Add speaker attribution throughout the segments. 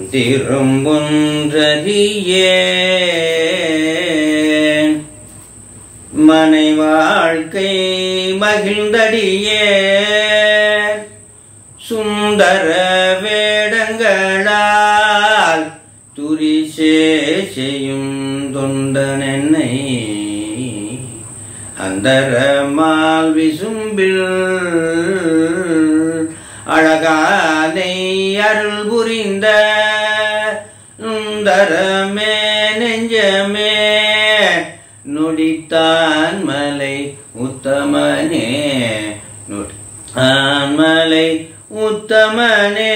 Speaker 1: திரும்புன்றறியேன் மனை வாழ்க்கை மகிழ்ந்தடியே சுந்தர வேடங்களால் துரிசே செய்யும் தொண்டனென்னை அந்தரமால் விசும்பில் அழகானை அருள் புரிந்த சுந்தரமே நெஞ்சமே நொடித்தான் மலை உத்தமனே நொடித்தான் மலை உத்தமனே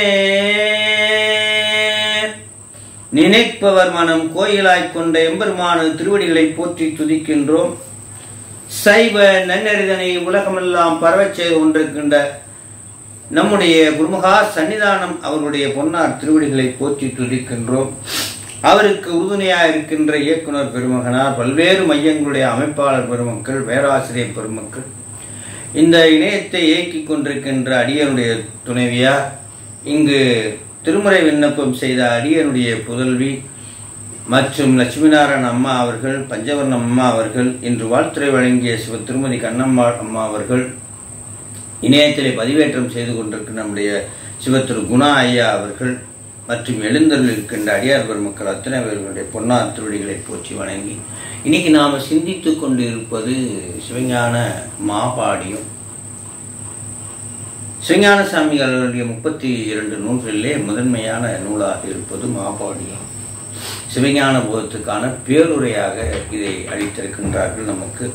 Speaker 1: நினைப்பவர் மனம் கோயிலாய்க் கொண்ட எம்பெருமான திருவடிகளை போற்றி துதிக்கின்றோம் சைவ நன்னெறிதனை உலகமெல்லாம் பரவச் செய்து கொண்டிருக்கின்ற நம்முடைய குருமகா சன்னிதானம் அவருடைய பொன்னார் திருவடிகளை போற்றி துதிக்கின்றோம் அவருக்கு உறுதுணையாக இருக்கின்ற இயக்குனர் பெருமகனார் பல்வேறு மையங்களுடைய அமைப்பாளர் பெருமக்கள் பேராசிரியர் பெருமக்கள் இந்த இணையத்தை இயக்கிக் கொண்டிருக்கின்ற அடியனுடைய துணைவியார் இங்கு திருமுறை விண்ணப்பம் செய்த அடியனுடைய புதல்வி மற்றும் லட்சுமிநாராயண அம்மா அவர்கள் பஞ்சவர்ணம் அம்மா அவர்கள் இன்று வாழ்த்துறை வழங்கிய சிவ திருமதி கண்ணம்மா அம்மா அவர்கள் இணையத்திலே பதிவேற்றம் செய்து கொண்டிருக்கிற நம்முடைய சிவ திரு குணா ஐயா அவர்கள் மற்றும் எழுந்தருள் இருக்கின்ற அடியார் பெருமக்கள் அத்தனை பேர்களுடைய பொன்னார் திருவடிகளை போற்றி வணங்கி இன்னைக்கு நாம சிந்தித்து கொண்டு இருப்பது சிவஞான மாபாடியும் சிவஞான சாமிகளுடைய முப்பத்தி இரண்டு நூல்களிலே முதன்மையான நூலாக இருப்பது மாபாடியும் சிவஞான போதத்துக்கான பேருரையாக இதை அளித்திருக்கின்றார்கள் நமக்கு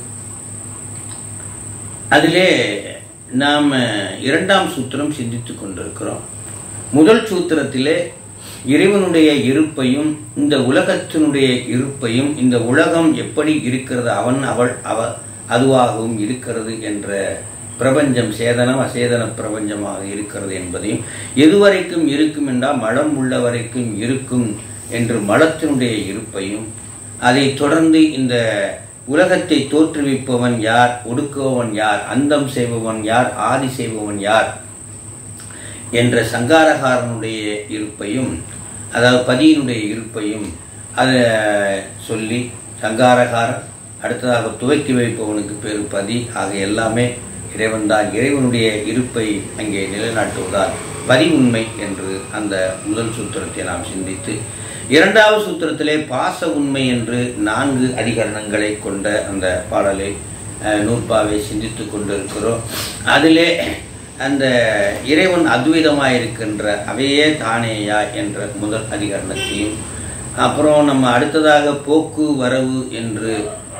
Speaker 1: அதிலே நாம் இரண்டாம் சூத்திரம் சிந்தித்துக் கொண்டிருக்கிறோம் முதல் சூத்திரத்திலே இறைவனுடைய இருப்பையும் இந்த உலகத்தினுடைய இருப்பையும் இந்த உலகம் எப்படி இருக்கிறது அவன் அவள் அவ அதுவாகவும் இருக்கிறது என்ற பிரபஞ்சம் சேதனம் அசேதன பிரபஞ்சமாக இருக்கிறது என்பதையும் எதுவரைக்கும் இருக்கும் என்றால் மலம் உள்ள வரைக்கும் இருக்கும் என்று மலத்தினுடைய இருப்பையும் அதை தொடர்ந்து இந்த உலகத்தை தோற்றுவிப்பவன் யார் ஒடுக்குபவன் யார் அந்தம் செய்பவன் யார் ஆதி செய்பவன் யார் என்ற சங்காரகாரனுடைய இருப்பையும் அதாவது பதியினுடைய இருப்பையும் அதை சொல்லி சங்காரகாரன் அடுத்ததாக துவக்கி வைப்பவனுக்கு பேரு பதி ஆக எல்லாமே இறைவன் தான் இறைவனுடைய இருப்பை அங்கே நிலைநாட்டுவதால் பதி உண்மை என்று அந்த முதல் சூத்திரத்தை நாம் சிந்தித்து இரண்டாவது சூத்திரத்திலே பாச உண்மை என்று நான்கு அதிகரணங்களை கொண்ட அந்த பாடலை அஹ், நூற்பாவை சிந்தித்துக் கொண்டிருக்கிறோம் அதிலே அந்த இறைவன் அத்வைதமாயிருக்கின்ற அவையே தானேயா என்ற முதல் அதிகரணத்தையும் அப்புறம் நம்ம அடுத்ததாக போக்கு வரவு என்று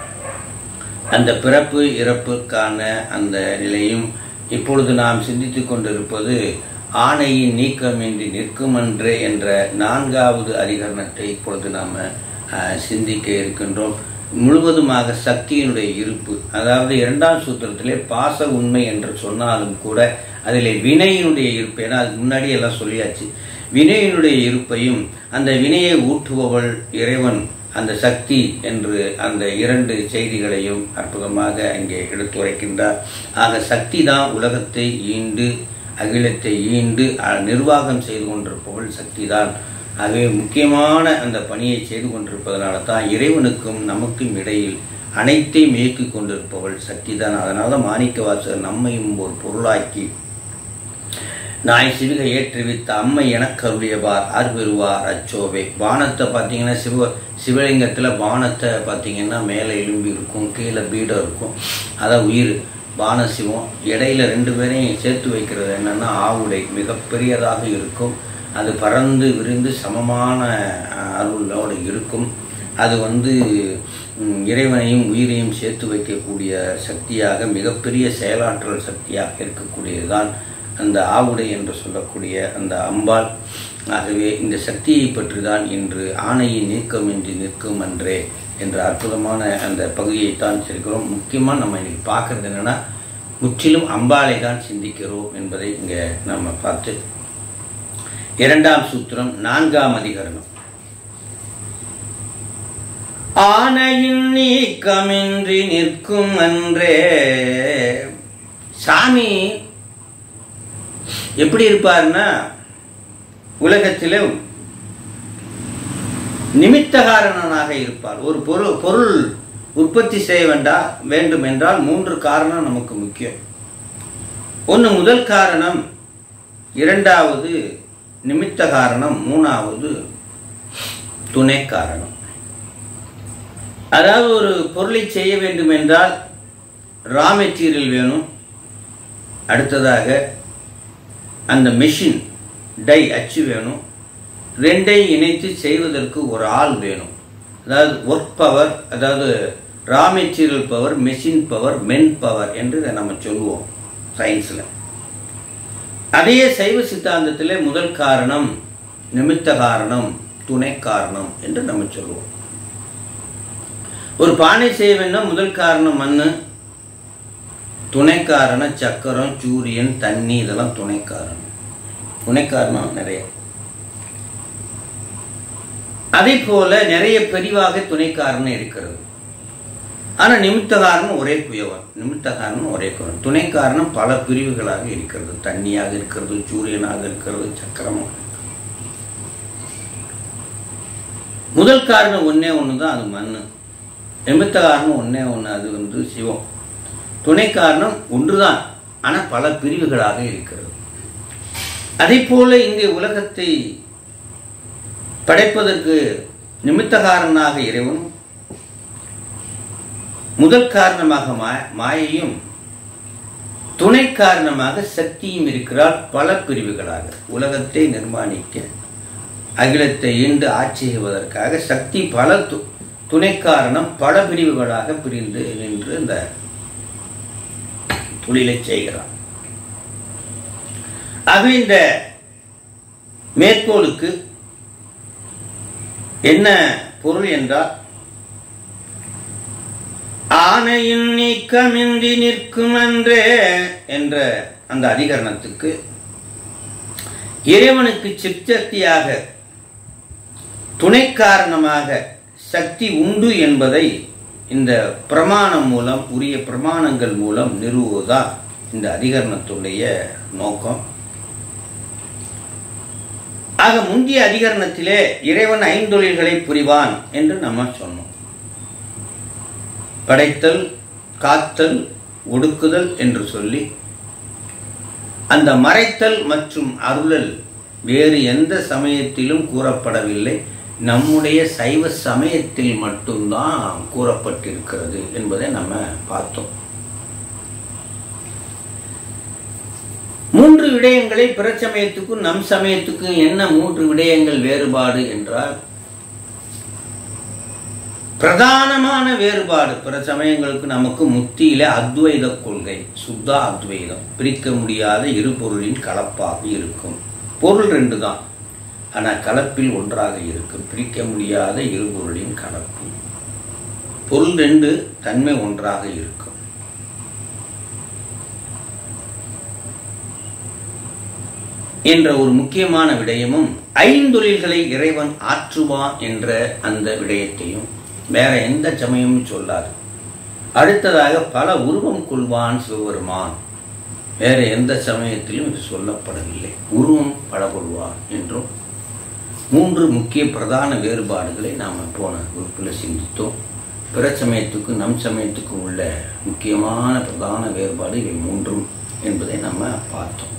Speaker 1: அந்த பிறப்பு இறப்புக்கான அந்த நிலையும் இப்பொழுது நாம் சிந்தித்துக் கொண்டிருப்பது ஆணையின் நீக்கமின்றி நிற்குமன்றே என்ற நான்காவது அதிகரணத்தை இப்பொழுது நாம் சிந்திக்க இருக்கின்றோம் முழுவதுமாக சக்தியினுடைய இருப்பு அதாவது இரண்டாம் சூத்திரத்திலே பாச உண்மை என்று சொன்னாலும் கூட அதிலே வினையினுடைய இருப்பு ஏன்னா அதுக்கு முன்னாடி எல்லாம் சொல்லியாச்சு வினையினுடைய இருப்பையும் அந்த வினையை ஊட்டுபவள் இறைவன் அந்த சக்தி என்று அந்த இரண்டு செய்திகளையும் அற்புதமாக அங்கே எடுத்துரைக்கின்றார் ஆக சக்தி தான் உலகத்தை ஈண்டு அகிலத்தை ஈண்டு அஹ், நிர்வாகம் செய்து கொண்டிருப்பவள் சக்தி தான் ஆகவே முக்கியமான அந்த பணியை செய்து கொண்டிருப்பதனால தான் இறைவனுக்கும் நமக்கும் இடையில் அனைத்தையும் இயக்கிக் கொண்டிருப்பவள் சக்தி தான் அதனால தான் மாணிக்கவாசகர் நம்மையும் ஒரு பொருளாக்கி நாய் சிவிகை ஏற்றுவித்த அம்மை எனக்கு அருளியவார் ஆர்பெறுவார் அச்சோவே வானத்தை பார்த்தீங்கன்னா சிவ சிவலிங்கத்தில் வானத்தை பார்த்தீங்கன்னா மேலே எலும்பி இருக்கும் கீழே பீடம் இருக்கும் அதான் உயிர் வான சிவம் இடையில ரெண்டு பேரையும் சேர்த்து வைக்கிறது என்னன்னா ஆவுடை மிகப்பெரியதாக இருக்கும் அது பறந்து விரிந்து சமமான அஹ், அருளோடு இருக்கும் அது வந்து ம், இறைவனையும் உயிரையும் சேர்த்து வைக்கக்கூடிய சக்தியாக மிகப்பெரிய செயலாற்றல் சக்தியாக இருக்கக்கூடியதுதான் அந்த ஆவுடை என்று சொல்லக்கூடிய அந்த அம்பாள் ஆகவே இந்த சக்தியை பற்றி தான் இன்று ஆணையின் நீக்கமின்றி நிற்கும் அன்றே என்ற அற்புதமான அந்த பகுதியைத்தான் சேர்க்கிறோம் முக்கியமாக நம்ம இன்னைக்கு பார்க்கறது என்னன்னா முற்றிலும் அம்பாளை தான் சிந்திக்கிறோம் என்பதை இங்கே நம்ம பார்த்து இரண்டாம் சூத்திரம் நான்காம் அதிகரணம் ஆனையின் நீக்கமின்றி நிற்கும் அன்றே சாமி எப்படி இருப்பார்னா உலகத்தில் நிமித்தகாரணனாக இருப்பார் ஒரு பொருள் பொருள் உற்பத்தி செய்ய வேண்டா வேண்டும் என்றால் மூன்று காரணம் நமக்கு முக்கியம் ஒன்று முதல் காரணம் இரண்டாவது நிமித்த காரணம் மூணாவது துணை காரணம் அதாவது ஒரு பொருளை செய்ய வேண்டும் என்றால் ரா மெட்டீரியல் வேணும் அடுத்ததாக அந்த மெஷின் டை அச்சு வேணும் ரெண்டையும் இணைத்து செய்வதற்கு ஒரு ஆள் வேணும் அதாவது ஒர்க் பவர் அதாவது raw material power machine power men power என்று இதை நம்ம சொல்லுவோம் சயின்ஸில் அதே சைவ சித்தாந்தத்திலே முதல் காரணம் நிமித்த காரணம் துணை காரணம் என்று நம்ம சொல்லுவோம் ஒரு பானை செய்ய வேண்டும் முதல் காரணம் மண் துணை காரணம் சக்கரம் சூரியன் தண்ணி இதெல்லாம் துணை காரணம் துணை காரணம் நிறைய அதே போல நிறைய பிரிவாக துணை காரணம் இருக்கிறது ஆனா நிமித்த காரணம் ஒரே குயவன் நிமித்த காரணம் ஒரே குயவன் துணை காரணம் பல பிரிவுகளாக இருக்கிறது தண்ணியாக இருக்கிறது சூரியனாக இருக்கிறது சக்கரமாக இருக்கிறது. முதல் காரணம் ஒண்ணே ஒன்று தான் அது மண் நிமித்த காரணம் ஒண்ணே ஒன்று அது வந்து சிவம் துணை காரணம் ஒன்றுதான் ஆனால் பல பிரிவுகளாக இருக்கிறது அதே போல இங்கே உலகத்தை படைப்பதற்கு நிமித்தகாரனாக இறைவனும் முதல் காரணமாக மா- மாயையும் துணை காரணமாக சக்தியும் இருக்கிறார் பல பிரிவுகளாக உலகத்தை நிர்மாணிக்க அகிலத்தை ஈண்டு ஆட்சி செய்வதற்காக சக்தி பல து- துணை காரணம் பல பிரிவுகளாக பிரிந்து நின்று இந்த தொழிலை செய்கிறார் ஆகவே இந்த மேற்கோளுக்கு என்ன பொருள் என்றால் ஆணையின் நீக்கமின்றி நிற்கும் அன்றே என்ற அந்த அதிகரணத்துக்கு இறைவனுக்கு சிற்சக்தியாக துணை காரணமாக சக்தி உண்டு என்பதை இந்த பிரமாணம் மூலம் உரிய பிரமாணங்கள் மூலம் நிறுவுவதுதான் இந்த அதிகரணத்துடைய நோக்கம் ஆக முந்தைய அதிகரணத்திலே இறைவன் ஐந்தொழில்களை புரிவான் என்று நம்ம சொன்னோம் படைத்தல் காத்தல் ஒடுக்குதல் என்று சொல்லி அந்த மறைத்தல் மற்றும் அருளல் வேறு எந்த சமயத்திலும் கூறப்படவில்லை நம்முடைய சைவ சமயத்தில் மட்டும்தான் கூறப்பட்டிருக்கிறது என்பதை நம்ம பார்த்தோம் மூன்று விடயங்களை பிற சமயத்துக்கும் நம் சமயத்துக்கும் என்ன மூன்று விடயங்கள் வேறுபாடு என்றால் பிரதானமான வேறுபாடு பிற சமயங்களுக்கு நமக்கு முத்தியில அத்வைத கொள்கை சுத்தா அத்வைதம் பிரிக்க முடியாத இரு பொருளின் கலப்பாக இருக்கும் பொருள் ரெண்டு தான் ஆனா கலப்பில் ஒன்றாக இருக்கும் பிரிக்க முடியாத இரு பொருளின் கலப்பு பொருள் ரெண்டு தன்மை ஒன்றாக இருக்கும் என்ற ஒரு முக்கியமான விடயமும் ஐந்தொழில்களை இறைவன் ஆற்றுவான் என்ற அந்த விடயத்தையும் வேற எந்த சமயமும் சொல்லாது அடுத்ததாக பல உருவம் கொள்வான் சிவபெருமான் வேற எந்த சமயத்திலும் இது சொல்லப்படவில்லை உருவம் பல கொள்வான் என்றும் மூன்று முக்கிய பிரதான வேறுபாடுகளை நாம் போன வகுப்பில் சிந்தித்தோம் பிற சமயத்துக்கும் நம் சமயத்துக்கும் உள்ள முக்கியமான பிரதான வேறுபாடு இவை மூன்றும் என்பதை நம்ம பார்த்தோம்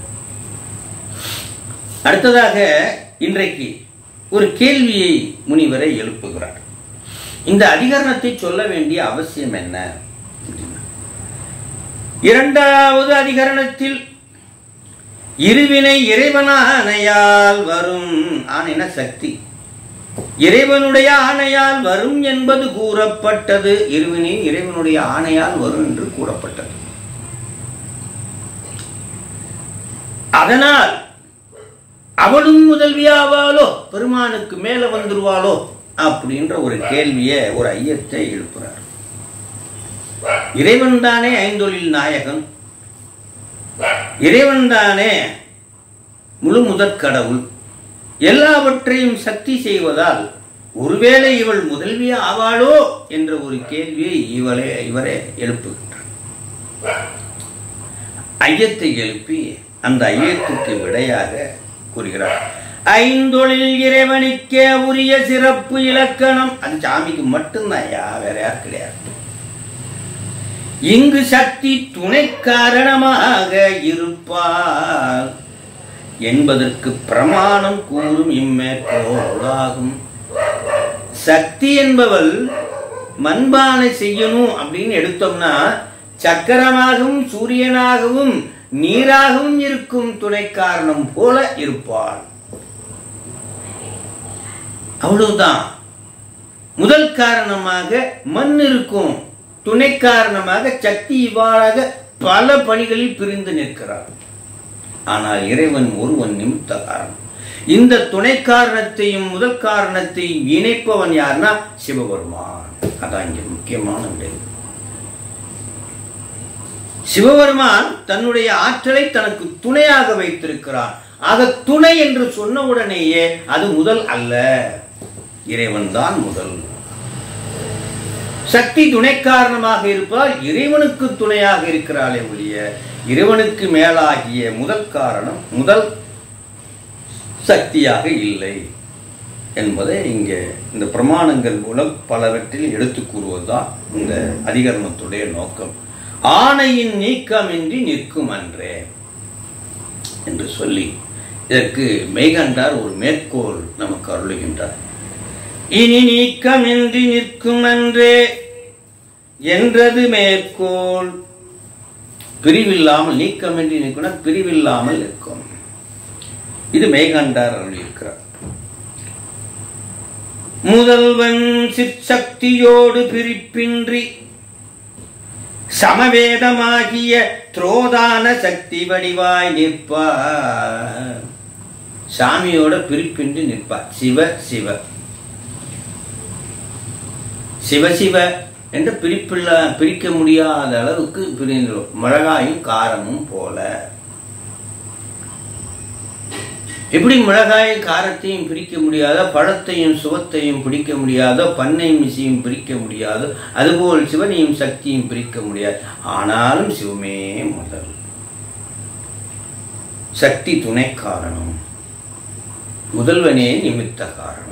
Speaker 1: அடுத்ததாக இன்றைக்கு ஒரு கேள்வியை முனிவரை எழுப்புகிறார் இந்த அதிகரணத்தை சொல்ல வேண்டிய அவசியம் என்ன அப்படின்னா, இரண்டாவது அதிகரணத்தில் இருவினை இறைவனானையால் வரும் ஆணைன சக்தி இறைவனுடைய ஆணையால் வரும் என்பது கூறப்பட்டது இருவினை இறைவனுடைய ஆணையால் வரும் என்று கூறப்பட்டது அதனால் அவளும் முதல்வியாவாளோ பெருமானுக்கு மேல வந்துருவாளோ அப்படின்ற ஒரு கேள்வியை ஒரு ஐயத்தை எழுப்புறார் இறைவன் தானே ஐந்தொழில் நாயகன் இறைவன் தானே முழு முதற் கடவுள் எல்லாவற்றையும் சக்தி செய்வதால் ஒருவேளை இவள் முதல்வியா ஆவாளோ என்ற ஒரு கேள்வியை இவளே இவரே எழுப்புகின்றார் ஐயத்தை எழுப்பி அந்த ஐயத்துக்கு விடையாக கூறுகிறார் ஐந்தொழில் இறைவனுக்கே உரிய சிறப்பு இலக்கணம் அது சாமிக்கு மட்டும்தான் யா வேற யார் கிடையாது இங்கு சக்தி துணை காரணமாக இருப்பார் என்பதற்கு பிரமாணம் கூறும் இம்மேற்கோளாகும் சக்தி என்பவள் மண்பானை செய்யணும் அப்படின்னு எடுத்தோம்னா சக்கரமாகவும் சூரியனாகவும் நீராகவும் இருக்கும் துணை காரணம் போல இருப்பாள் அவ்வளவுதான் முதல் காரணமாக மண் இருக்கும் துணை காரணமாக சக்தி இவ்வாறாக பல பணிகளில் பிரிந்து நிற்கிறார் ஆனால் இறைவன் ஒருவன் நிமித்த காரணம் இந்த துணை காரணத்தையும் முதல் காரணத்தையும் இணைப்பவன் யாருன்னா சிவபெருமான் அதான் இங்க முக்கியமான விடை சிவபெருமான் தன்னுடைய ஆற்றலை தனக்கு துணையாக வைத்திருக்கிறான் ஆக துணை என்று சொன்ன உடனேயே அது முதல் அல்ல இறைவன் தான் முதல் சக்தி துணை காரணமாக இருப்பதால் இறைவனுக்கு துணையாக இருக்கிறாளே ஒழிய இறைவனுக்கு மேலாகிய முதல் காரணம் முதல் சக்தியாக இல்லை என்பதை இங்கே இந்த பிரமாணங்கள் மூலம் பலவற்றில் எடுத்து கூறுவதுதான் இந்த அதிகரணத்துடைய நோக்கம் ஆணையின் நீக்கமின்றி நிற்கும் அன்றே என்று சொல்லி இதற்கு மெய்கண்டார் ஒரு மேற்கோள் நமக்கு அருளுகின்றார் இனி நீக்கமின்றி நிற்கும் அன்றே என்றது மேற்கோள் பிரிவில்லாமல் நீக்கமின்றி நிற்கும்னா பிரிவில்லாமல் இருக்கும் இது மேகண்டார் அருளியிருக்கிறார் முதல்வன் சிற்சக்தியோடு பிரிப்பின்றி சமவேதமாகிய துரோதான சக்தி வடிவாய் நிற்பார் சாமியோட பிரிப்பின்றி நிற்பார் சிவ சிவ சிவ சிவ என்று பிரிப்பில்ல பிரிக்க முடியாத அளவுக்கு பிரிந்துடும் மிளகாயும் காரமும் போல எப்படி மிளகாயும் காரத்தையும் பிரிக்க முடியாத பழத்தையும் சுவத்தையும் பிடிக்க முடியாதோ பண்ணையும் மிசையும் பிரிக்க முடியாதோ அதுபோல் சிவனையும் சக்தியும் பிரிக்க முடியாது ஆனாலும் சிவமே முதல் சக்தி துணை காரணம் முதல்வனே நிமித்த காரணம்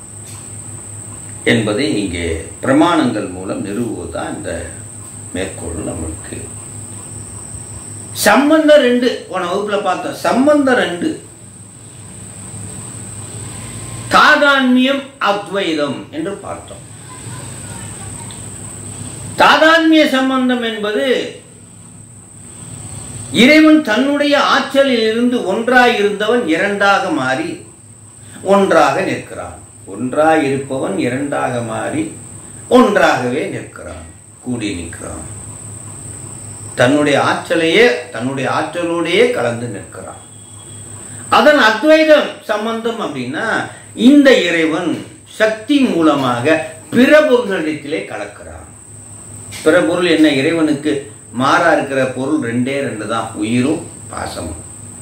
Speaker 1: என்பதை இங்கே பிரமாணங்கள் மூலம் நிறுவுவதுதான் இந்த மேற்கோள் நம்மளுக்கு சம்பந்தம் ரெண்டு போன வகுப்புல பார்த்தோம் சம்பந்தம் ரெண்டு தாதான்மியம் அத்வைதம் என்று பார்த்தோம் தாதான்மிய சம்பந்தம் என்பது இறைவன் தன்னுடைய ஆற்றலில் இருந்து ஒன்றாய் இருந்தவன் இரண்டாக மாறி ஒன்றாக நிற்கிறான் ஒன்றாய் இருப்பவன் இரண்டாக மாறி ஒன்றாகவே நிற்கிறான் கூடி நிற்கிறான் தன்னுடைய ஆற்றலையே தன்னுடைய ஆற்றலோடையே கலந்து நிற்கிறான் அதன் அத்வைதம் சம்பந்தம் அப்படின்னா இந்த இறைவன் சக்தி மூலமாக பிற பொருள்களிடத்திலே கலக்கிறான் பிற பொருள் என்ன இறைவனுக்கு மாறா இருக்கிற பொருள் ரெண்டே ரெண்டு தான் உயிரும் பாசமும்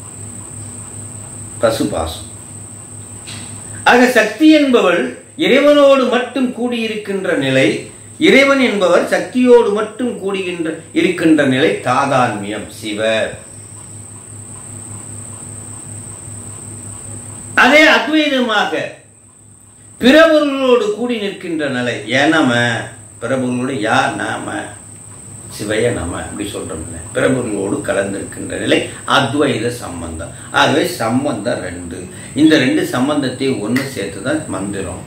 Speaker 1: பசு பாசம் ஆக சக்தி என்பவள் இறைவனோடு மட்டும் கூடியிருக்கின்ற நிலை இறைவன் என்பவர் சக்தியோடு மட்டும் கூடுகின்ற இருக்கின்ற நிலை தாதான்மியம் சிவ அதே அத்வைதமாக பிறபொருளோடு கூடி நிற்கின்ற நிலை ஏனம பிறபொருளோடு யா நாம சிவய நம அப்படி சொல்றோம்ல பிறபொருளோடு கலந்திருக்கின்ற நிலை அத்வைத சம்பந்தம் ஆகவே சம்பந்தம் ரெண்டு இந்த ரெண்டு சம்பந்தத்தை ஒன்று சேர்த்து தான் மந்திரம்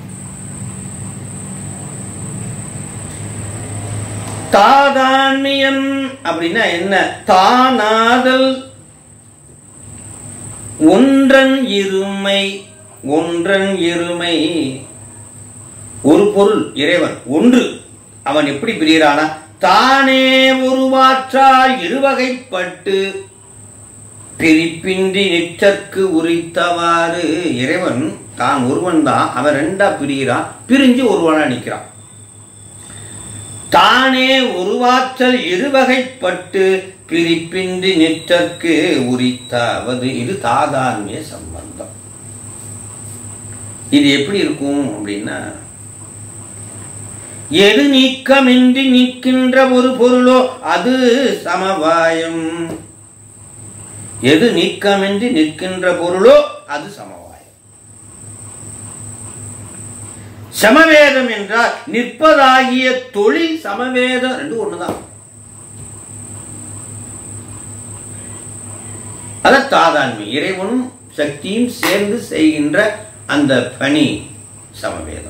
Speaker 1: தாதான்மியம் அப்படின்னா என்ன தானாதல் ஒன்றன் இருமை ஒன்றன் இருமை ஒரு பொருள் இறைவன் ஒன்று அவன் எப்படி பிரியறானா தானே உருவாற்றால் இருவகைப்பட்டு பிரிப்பின்றி நிற்றற்கு உரித்தவாறு இறைவன் தான் ஒருவன் தான் அவன் ரெண்டா பிரிகிறான் பிரிஞ்சு ஒருவனா நிற்கிறான் தானே உருவாற்றல் இருவகைப்பட்டு பிரிப்பின்றி நிற்றற்கு உரித்தாவது இது தாதான்மிய சம்பந்தம் இது எப்படி இருக்கும் அப்படின்னா எது நீக்கமின்றி நிற்கின்ற ஒரு பொருளோ அது சமவாயம் எது நீக்கமின்றி நிற்கின்ற பொருளோ அது சமவாயம் சமவேதம் என்றால் நிற்பதாகிய தொழில் சமவேதம் ரெண்டு ஒண்ணுதான் அத தாதான்மை இறைவனும் சக்தியும் சேர்ந்து செய்கின்ற அந்த பணி சமவேதம்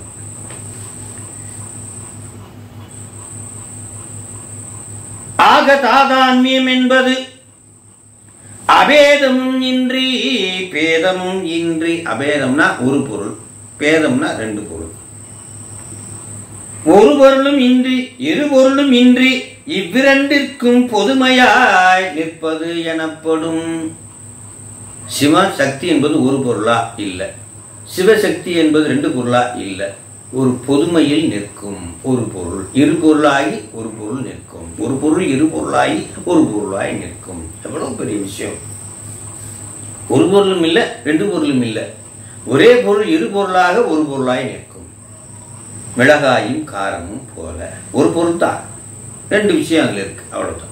Speaker 1: ஆக தாதான்மியம் என்பது அபேதமும் இன்றி பேதமும் இன்றி அபேதம்னா ஒரு பொருள் பேதம்னா ரெண்டு பொருள் ஒரு பொருளும் இன்றி இரு பொருளும் இன்றி இவ்விரண்டிற்கும் பொதுமையாய் நிற்பது எனப்படும் சிவ சக்தி என்பது ஒரு பொருளா இல்லை சிவசக்தி என்பது ரெண்டு பொருளா இல்லை ஒரு பொதுமையில் நிற்கும் ஒரு பொருள் இரு பொருளாகி ஒரு பொருள் நிற்கும் ஒரு பொருள் இரு பொருளாகி ஒரு பொருளாய் நிற்கும் எவ்வளவு பெரிய விஷயம் ஒரு பொருளும் இல்லை ரெண்டு பொருளும் இல்லை ஒரே பொருள் இரு பொருளாக ஒரு பொருளாய் நிற்கும் மிளகாயும் காரமும் போல ஒரு பொருள் தான் ரெண்டு விஷயம் அதுல இருக்கு அவ்வளவுதான்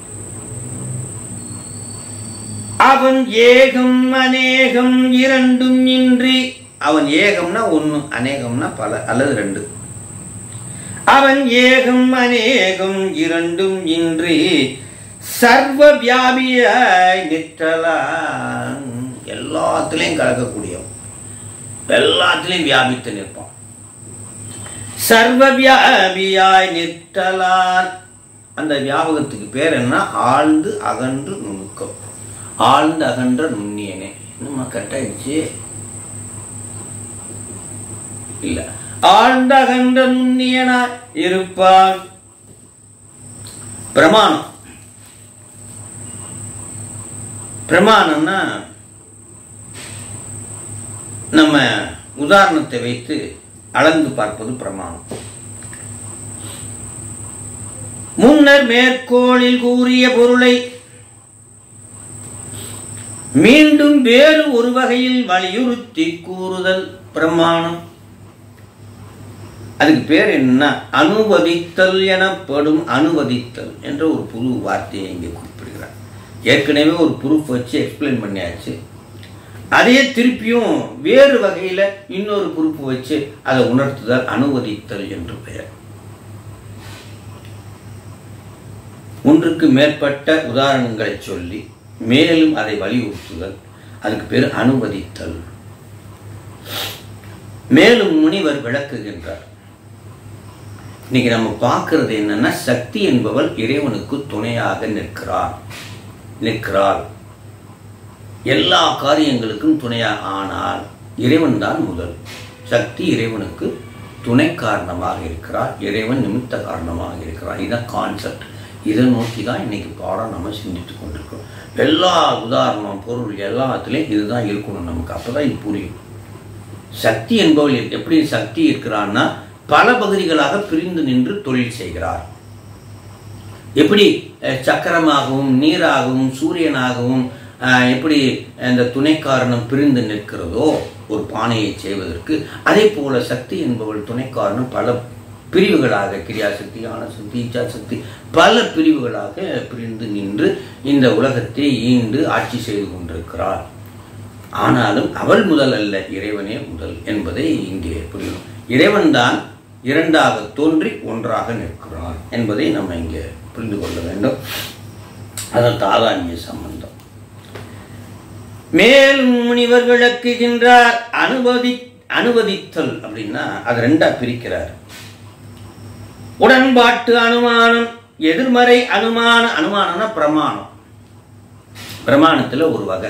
Speaker 1: அவன் ஏகம் அநேகம் இரண்டும் இன்றி அவன் ஏகம்னா ஒண்ணு அநேகம்னா பல அல்லது ரெண்டு அவன் ஏகம் அநேகம் இரண்டும் இன்றி சர்வ வியாபியாய் நிற்றலான் எல்லாத்திலையும் கலக்கக்கூடியவன் எல்லாத்திலையும் வியாபித்து நிற்பான் சர்வ வியாபியாய் நிற்றலான் அந்த வியாபகத்துக்கு பேர் என்ன ஆழ்ந்து அகன்று நுணுக்கம் ஆழ்ந்து அகன்ற நுண்ணியனே என்னம்மா கட்டாயிடுச்சு இல்ல ஆழ்ந்த அகன்ற நுண்ணியனா இருப்பான் பிரமாணம் பிரமாணம்னா நம்ம உதாரணத்தை வைத்து அளந்து பார்ப்பது பிரமாணம் முன்னர் மேற்கோளில் கூறிய பொருளை மீண்டும் வேறு ஒரு வகையில் வலியுறுத்தி கூறுதல் பிரமாணம் அதுக்கு பேர் என்ன அனுவதித்தல் எனப்படும் அனுவதித்தல் என்ற ஒரு புது வார்த்தையை இங்கே குறிப்பிடுகிறார் ஏற்கனவே ஒரு ப்ரூஃப் வச்சு எக்ஸ்பிளைன் பண்ணியாச்சு அதையே திருப்பியும் வேறு வகையில இன்னொரு ப்ரூஃப் வச்சு அதை உணர்த்துதல் அனுவதித்தல் என்று பெயர் ஒன்றுக்கு மேற்பட்ட உதாரணங்களை சொல்லி மேலும் அதை வலியுறுத்துதல் அதுக்கு பேர் அனுமதித்தல் மேலும் முனிவர் விளக்குகின்றார் இன்னைக்கு நம்ம பார்க்கிறது என்னன்னா சக்தி என்பவள் இறைவனுக்கு துணையாக நிற்கிறார் நிற்கிறாள் எல்லா காரியங்களுக்கும் துணையாக ஆனால் இறைவன் தான் முதல் சக்தி இறைவனுக்கு துணை காரணமாக இருக்கிறார் இறைவன் நிமித்த காரணமாக இருக்கிறார் இதுதான் கான்செப்ட் இதை நோக்கி தான் இன்னைக்கு பாடம் நம்ம சிந்தித்து கொண்டிருக்கிறோம் எல்லா உதாரணம் பொருள் எல்லாத்துலேயும் இதுதான் இருக்கணும் நமக்கு அப்பதான் இது புரியும் சக்தி என்பவள் எப்படி சக்தி இருக்கிறான்னா பல பகுதிகளாக பிரிந்து நின்று தொழில் செய்கிறார் எப்படி அஹ், சக்கரமாகவும் நீராகவும் சூரியனாகவும் அஹ், எப்படி இந்த துணை காரணம் பிரிந்து நிற்கிறதோ ஒரு பானையை செய்வதற்கு அதே போல சக்தி என்பவள் துணை காரணம் பல பிரிவுகளாக கிரியாசக்தி ஆனசக்தி இச்சாசக்தி பல பிரிவுகளாக பிரிந்து நின்று இந்த உலகத்தை ஈண்டு ஆட்சி செய்து கொண்டிருக்கிறார் ஆனாலும் அவள் முதல் அல்ல இறைவனே முதல் என்பதை இங்கே புரியணும் இறைவன்தான் இரண்டாக தோன்றி ஒன்றாக நிற்கிறான் என்பதை நம்ம இங்கே புரிந்து கொள்ள வேண்டும் அதன் தாதான்ய சம்பந்தம் மேலும் முனிவர் விளக்குகின்றார் அனுமதி அனுமதித்தல் அப்படின்னா அது ரெண்டா பிரிக்கிறார் உடன்பாட்டு அனுமானம் எதிர்மறை அனுமான அனுமானம்னா பிரமாணம் பிரமாணத்துல ஒரு வகை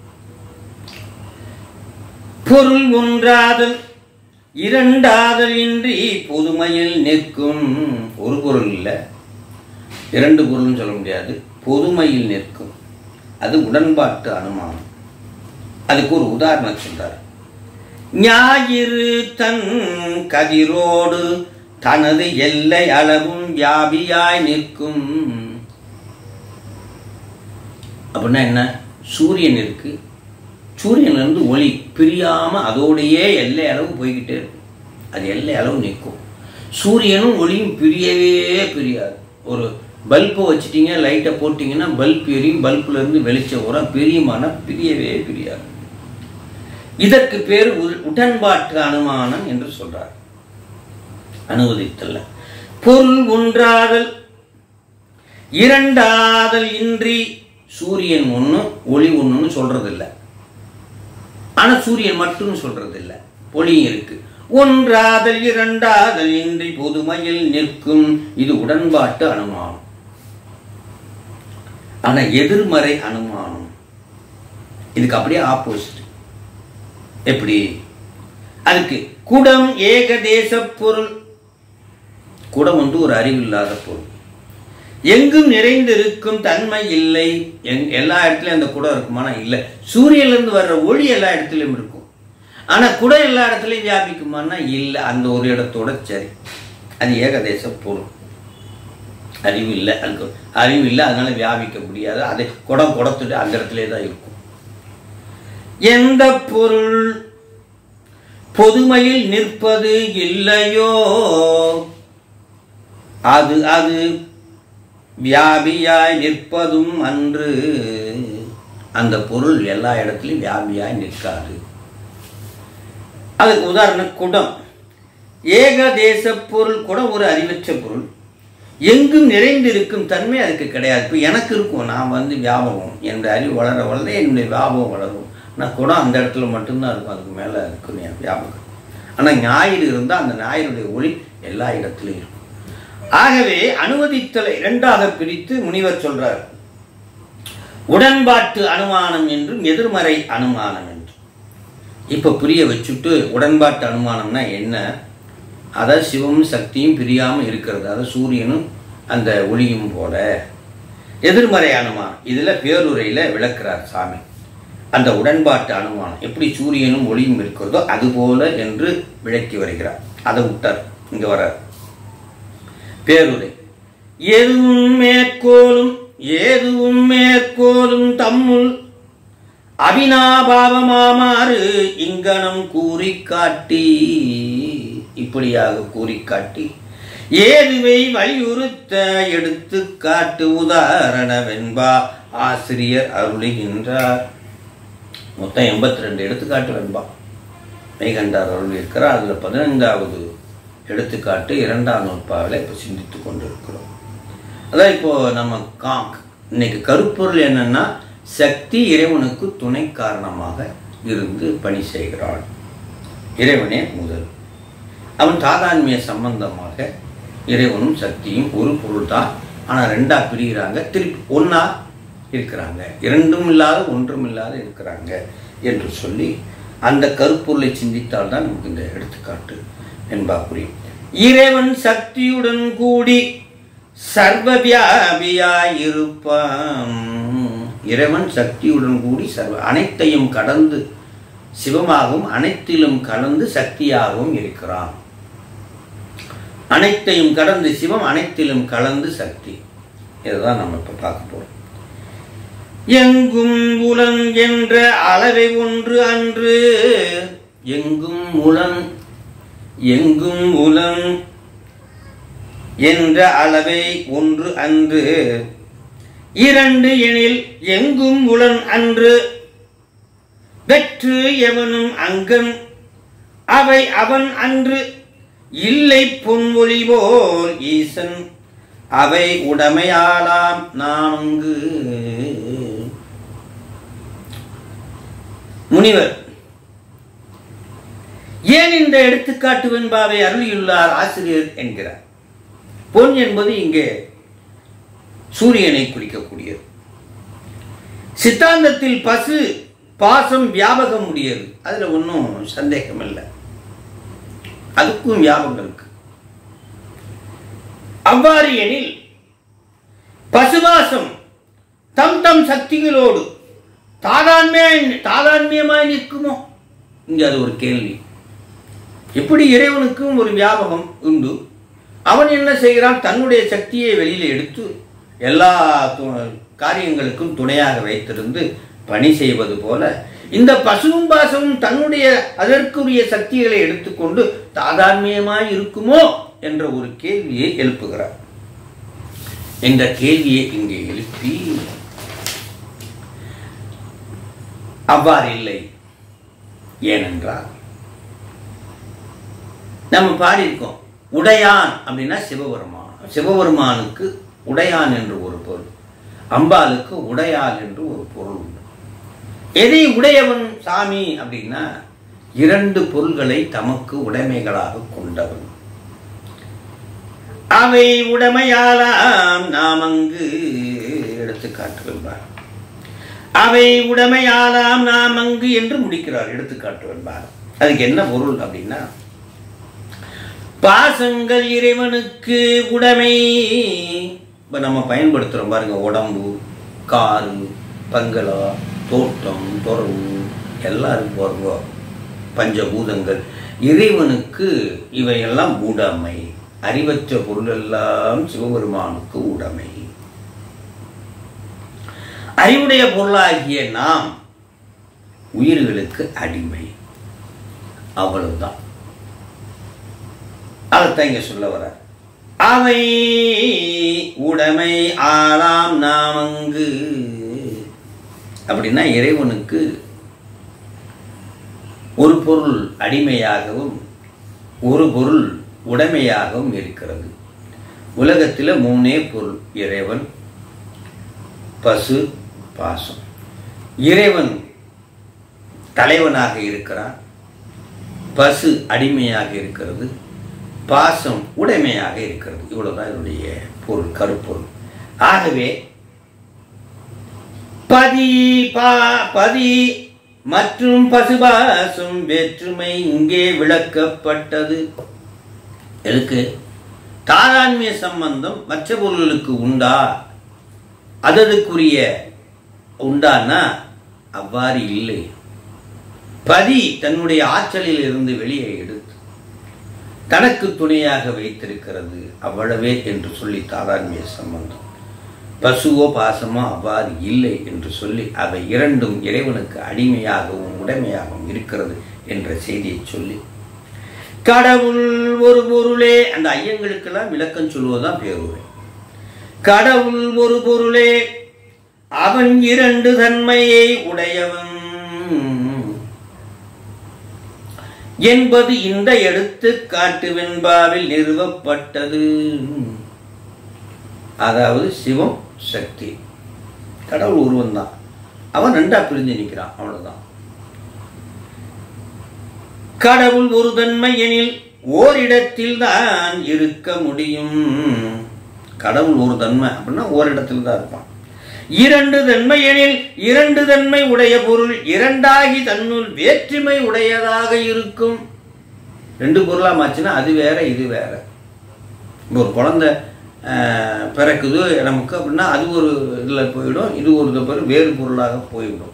Speaker 1: பொருள் ஒன்றாதல் இரண்டாதல் இன்றி பொதுமையில் நிற்கும் ஒரு பொருள் இல்லை இரண்டு பொருள்னு சொல்ல முடியாது பொதுமையில் நிற்கும் அது உடன்பாட்டு அனுமானம் அதுக்கு ஒரு உதாரணம் சொல்றார் ஞாயிறு தன் கதிரோடு தனது எல்லை அளவும் வியாபியாய் நிற்கும் அப்படின்னா என்ன சூரியன் இருக்கு சூரியன்ல இருந்து ஒளி பிரியாம அதோடையே எல்லை அளவு போய்கிட்டே இருக்கும் அது எல்லை அளவு நிற்கும் சூரியனும் ஒளியும் பிரியவே பிரியாது ஒரு பல்பை வச்சுட்டீங்க லைட்டை போட்டிங்கன்னா பல்ப் எரியும் பல்புல இருந்து வெளிச்சம் வரும் பிரியுமானா பிரியவே பிரியாது இதற்கு பேர் உ- உடன்பாட்டு அனுமானம் என்று சொல்றார் அனுமதித்தல்ல பொருள் ஒன்றாதல் இரண்டாதல் இன்றி சூரியன் ஒன்று ஒளி ஒன்றுன்னு சொல்றது இல்லை ஆனா சூரியன் மட்டும் சொல்றது இல்லை ஒளியும் இருக்கு ஒன்றாதல் இரண்டாதல் இன்றி பொதுமையில் நிற்கும் இது உடன்பாட்டு அனுமானம் ஆனா எதிர்மறை அனுமானம் இதுக்கு அப்படியே ஆப்போசிட் எப்படி அதுக்கு குடம் ஏகதேச பொருள் குடம் வந்து ஒரு அறிவில்லாத பொருள் எங்கும் நிறைந்திருக்கும் தன்மை இல்லை எங் எல்லா இடத்துலயும் அந்த குடம் இருக்குமானா இல்லை சூரியன்லேருந்து வர்ற ஒளி எல்லா இடத்துலையும் இருக்கும் ஆனா குடம் எல்லா இடத்துலையும் வியாபிக்குமானா இல்லை அந்த ஒரு இடத்தோட சரி அது ஏகதேச பொருள் அறிவு இல்லை அதுக்கு அறிவு இல்லை அதனால வியாபிக்க முடியாது அது குடம் குடத்துட்டு அந்த இடத்துல தான் இருக்கும் எந்த பொருள் பொதுமையில் நிற்பது இல்லையோ அது அது வியாபியாய் நிற்பதும் அன்று அந்த பொருள் எல்லா இடத்துலையும் வியாபியாய் நிற்காது அதுக்கு உதாரணம் குடம் ஏகதேச பொருள் குடம் ஒரு அறிவற்ற பொருள் எங்கும் நிறைந்திருக்கும் தன்மை அதுக்கு கிடையாது இப்போ எனக்கு இருக்கும் நான் வந்து வியாபகம் என்ற அறிவு வளர வளர என்னுடைய வியாபகம் வளரும் நான் குடம் அந்த இடத்துல மட்டும்தான் இருக்கும் அதுக்கு மேலே இருக்கும் என் வியாபகம் ஆனால் ஞாயிறு இருந்தால் அந்த ஞாயிறுடைய ஒளி எல்லா இடத்துலையும் இருக்கும் ஆகவே அனுமதித்தலை இரண்டாக பிரித்து முனிவர் சொல்றார் உடன்பாட்டு அனுமானம் என்றும் எதிர்மறை அனுமானம் என்றும் இப்ப புரிய வச்சுட்டு உடன்பாட்டு அனுமானம்னா என்ன அதாவது சிவமும் சக்தியும் பிரியாம இருக்கிறது அதாவது சூரியனும் அந்த ஒளியும் போல எதிர்மறை அனுமானம் இதுல பேருரையில விளக்குறார் சாமி அந்த உடன்பாட்டு அனுமானம் எப்படி சூரியனும் ஒளியும் இருக்கிறதோ அதுபோல என்று விளக்கி வருகிறார் அதை விட்டார் இங்க வர்றார் பேருரை எதுவும் மேற்கோளும் ஏதுவும் மேற்கோளும் தம்முள் அபினாபாவமாமாறு இங்கனம் கூறி காட்டி இப்படியாக கூறி காட்டி ஏதுவை வலியுறுத்த எடுத்து காட்டு உதாரண வெண்பா ஆசிரியர் அருளுகின்றார் மொத்தம் எண்பத்தி ரெண்டு எடுத்துக்காட்டு வெண்பா மெய்கண்டார் அருள் இருக்கிறார் அதில் பதினைந்தாவது எடுத்துக்காட்டு இரண்டாம் நூற்பாவில் இப்போ சிந்தித்து கொண்டிருக்கிறோம் அதான் இப்போ நம்ம கா இன்னைக்கு கருப்பொருள் என்னன்னா சக்தி இறைவனுக்கு துணை காரணமாக இருந்து பணி செய்கிறாள் இறைவனே முதல் அவன் தாதான்மிய சம்பந்தமாக இறைவனும் சக்தியும் ஒரு பொருள் தான் ஆனால் ரெண்டா பிரிகிறாங்க திருப்பி ஒன்றா இருக்கிறாங்க இரண்டும் இல்லாத ஒன்றும் இல்லாத இருக்கிறாங்க என்று சொல்லி அந்த கருப்பொருளை சிந்தித்தால் தான் நமக்கு இந்த எடுத்துக்காட்டு என்பா புரியும் இறைவன் சக்தியுடன் கூடி சர்வ வியாபியாய் இருப்பான் இறைவன் சக்தியுடன் கூடி சர்வ அனைத்தையும் கடந்து சிவமாகவும் அனைத்திலும் கலந்து சக்தியாகவும் இருக்கிறான் அனைத்தையும் கடந்து சிவம் அனைத்திலும் கலந்து சக்தி இதுதான் நம்ம இப்ப பார்க்க போறோம் எங்கும் உலன் என்ற அளவை ஒன்று அன்று எங்கும் உலன் எங்கும் உலன் என்ற அளவை ஒன்று அன்று இரண்டு எனில் எங்கும் உளன் அன்று வெற்று எவனும் அங்கன் அவை அவன் அன்று இல்லை பொன்மொழி போல் ஈசன் அவை உடமையாளாம் நான்கு முனிவர் ஏன் இந்த எடுத்துக்காட்டு வெண்பாவை அருளியுள்ளார் ஆசிரியர் என்கிறார் பொன் என்பது இங்கே சூரியனை குறிக்கக்கூடியது சித்தாந்தத்தில் பசு பாசம் வியாபகம் உடையது அதுல ஒன்றும் சந்தேகம் இல்லை அதுக்கும் வியாபகம் இருக்கு அவ்வாறு எனில் பசுவாசம் தம் தம் சக்திகளோடு தாதான்மையாய் தாதான்மியமாய் நிற்குமோ இங்க அது ஒரு கேள்வி எப்படி இறைவனுக்கும் ஒரு வியாபகம் உண்டு அவன் என்ன செய்கிறான் தன்னுடைய சக்தியை வெளியில எடுத்து எல்லா து- காரியங்களுக்கும் துணையாக வைத்திருந்து பணி செய்வது போல இந்த பசுவும் பாசமும் தன்னுடைய அதற்குரிய சக்திகளை எடுத்துக்கொண்டு தாதான்மியமாய் இருக்குமோ என்ற ஒரு கேள்வியை எழுப்புகிறார் என்ற கேள்வியை இங்கே எழுப்பி அவ்வாறு இல்லை ஏனென்றால் நம்ம பாடியிருக்கோம் உடையான் அப்படின்னா சிவபெருமான் சிவபெருமானுக்கு உடையான் என்று ஒரு பொருள் அம்பாளுக்கு உடையாள் என்று ஒரு பொருள் உண்டு எதை உடையவன் சாமி அப்படின்னா இரண்டு பொருள்களை தமக்கு உடைமைகளாக கொண்டவன் அவை உடைமையாலாம் நாம் அங்கு எடுத்துக்காட்டு வெல்பார் அவை உடைமையாலாம் நாம் அங்கு என்று முடிக்கிறார் எடுத்துக்காட்டு வெல்பார் அதுக்கு என்ன பொருள் அப்படின்னா பாசங்கள் இறைவனுக்கு உடைமை இப்போ நம்ம பயன்படுத்துகிறோம் பாருங்க உடம்பு காரு பங்களா தோட்டம் துறவு எல்லாரும் பாருங்க பஞ்சபூதங்கள் இறைவனுக்கு இவையெல்லாம் உடைமை அறிவற்ற பொருள் எல்லாம் சிவபெருமானுக்கு உடைமை அறிவுடைய பொருளாகிய நாம் உயிர்களுக்கு அடிமை அவ்வளவுதான் அதைத்தான் இங்க சொல்ல வர அவை உடைமை ஆளாம் நாமங்கு அப்படின்னா இறைவனுக்கு ஒரு பொருள் அடிமையாகவும் ஒரு பொருள் உடைமையாகவும் இருக்கிறது உலகத்தில் மூணே பொருள் இறைவன் பசு பாசம் இறைவன் தலைவனாக இருக்கிறான் பசு அடிமையாக இருக்கிறது பாசம் உடைமையாக இருக்கிறது இவ்வளவுதான் இதனுடைய பொருள் கருப்பொருள் ஆகவே பதி பா பதி மற்றும் பசுபாசம் வேற்றுமை இங்கே விளக்கப்பட்டது எதுக்கு தாராண்மிய சம்பந்தம் மற்ற பொருள்களுக்கு உண்டா அததுக்குரிய உண்டானா அவ்வாறு இல்லை பதி தன்னுடைய ஆற்றலில் இருந்து வெளியே எடுத்து தனக்கு துணையாக வைத்திருக்கிறது அவ்வளவே என்று சொல்லி தாராண்மிய சம்பந்தம் பசுவோ பாசமோ அவ்வாறு இல்லை என்று சொல்லி அவை இரண்டும் இறைவனுக்கு அடிமையாகவும் உடைமையாகவும் இருக்கிறது என்ற செய்தியை சொல்லி கடவுள் ஒரு பொருளே அந்த ஐயங்களுக்கெல்லாம் விளக்கம் சொல்வதுதான் பேருரை கடவுள் ஒரு பொருளே அவன் இரண்டு தன்மையை உடையவன் என்பது இந்த எடுத்துக்காட்டு வெண்பாவில் நிறுவப்பட்டது அதாவது சிவம் சக்தி கடவுள் ஒருவன் தான் அவன் ரெண்டா பிரிஞ்சு நிற்கிறான் அவ்வளவுதான் கடவுள் ஒரு தன்மை எனில் ஓரிடத்தில் தான் இருக்க முடியும் கடவுள் ஒரு தன்மை அப்படின்னா ஓரிடத்தில் தான் இருப்பான் இரண்டு தன்மை எனில் இரண்டு தன்மை உடைய பொருள் இரண்டாகி தன்னுள் வேற்றுமை உடையதாக இருக்கும் ரெண்டு பொருளா மாச்சுன்னா அது வேற இது வேற இப்போ ஒரு குழந்தை ஆஹ், பிறக்குது நமக்கு அப்படின்னா அது ஒரு இதில் போயிடும் இது ஒரு பொருள் வேறு பொருளாக போய்விடும்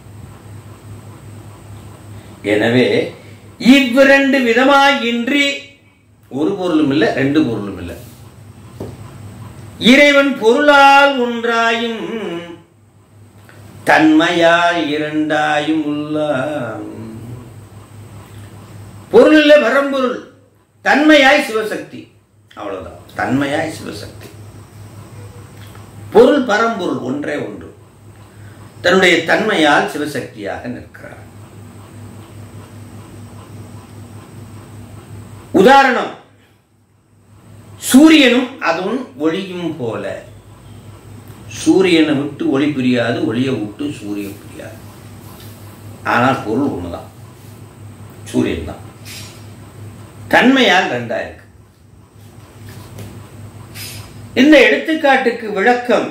Speaker 1: எனவே இவ்விரண்டு விதமாயின்றி ஒரு பொருளும் இல்லை ரெண்டு பொருளும் இல்லை இறைவன் பொருளால் ஒன்றாயும் தன்மையால் இரண்டாயும் உள்ளாம் பொருள் இல்லை பரம்பொருள் தன்மையாய் சிவசக்தி அவ்வளவுதான் தன்மையாய் சிவசக்தி பொருள் பரம்பொருள் ஒன்றே ஒன்று தன்னுடைய தன்மையால் சிவசக்தியாக நிற்கிறார் உதாரணம் சூரியனும் அதுவும் ஒளியும் போல சூரியனை விட்டு ஒளி பிரியாது ஒளியை விட்டு சூரியன் பிரியாது ஆனால் பொருள் ஒண்ணுதான் சூரியன் தான் தன்மையால் ரெண்டா இருக்கு இந்த எடுத்துக்காட்டுக்கு விளக்கம்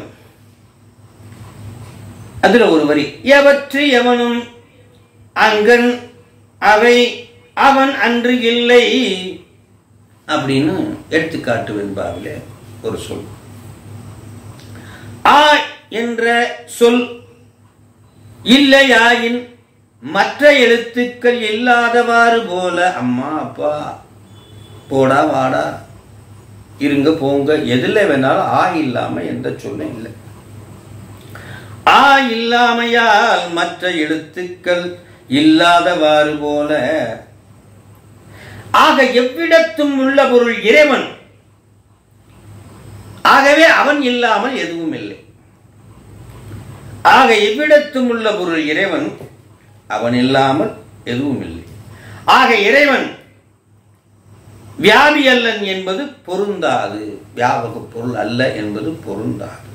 Speaker 1: அதுல ஒரு வரி எவற்று எவனும் அங்கன் அவை அவன் அன்று இல்லை அப்படின்னு எடுத்துக்காட்டு வெண்பாவிலே ஒரு சொல் ஆ என்ற சொல் இல்லையாயின் மற்ற எழுத்துக்கள் இல்லாதவாறு போல அம்மா அப்பா போடா வாடா இருங்க போங்க எதுல வேணாலும் ஆ இல்லாம எந்த சொல்லும் இல்லை ஆ இல்லாமையால் மற்ற எழுத்துக்கள் இல்லாதவாறு போல ஆக எவ்விடத்தும் உள்ள பொருள் இறைவன் ஆகவே அவன் இல்லாமல் எதுவும் இல்லை ஆக எவ்விடத்தும் உள்ள பொருள் இறைவன் அவன் இல்லாமல் எதுவும் இல்லை ஆக இறைவன் வியாபி அல்லன் என்பது பொருந்தாது வியாபக பொருள் அல்ல என்பது பொருந்தாது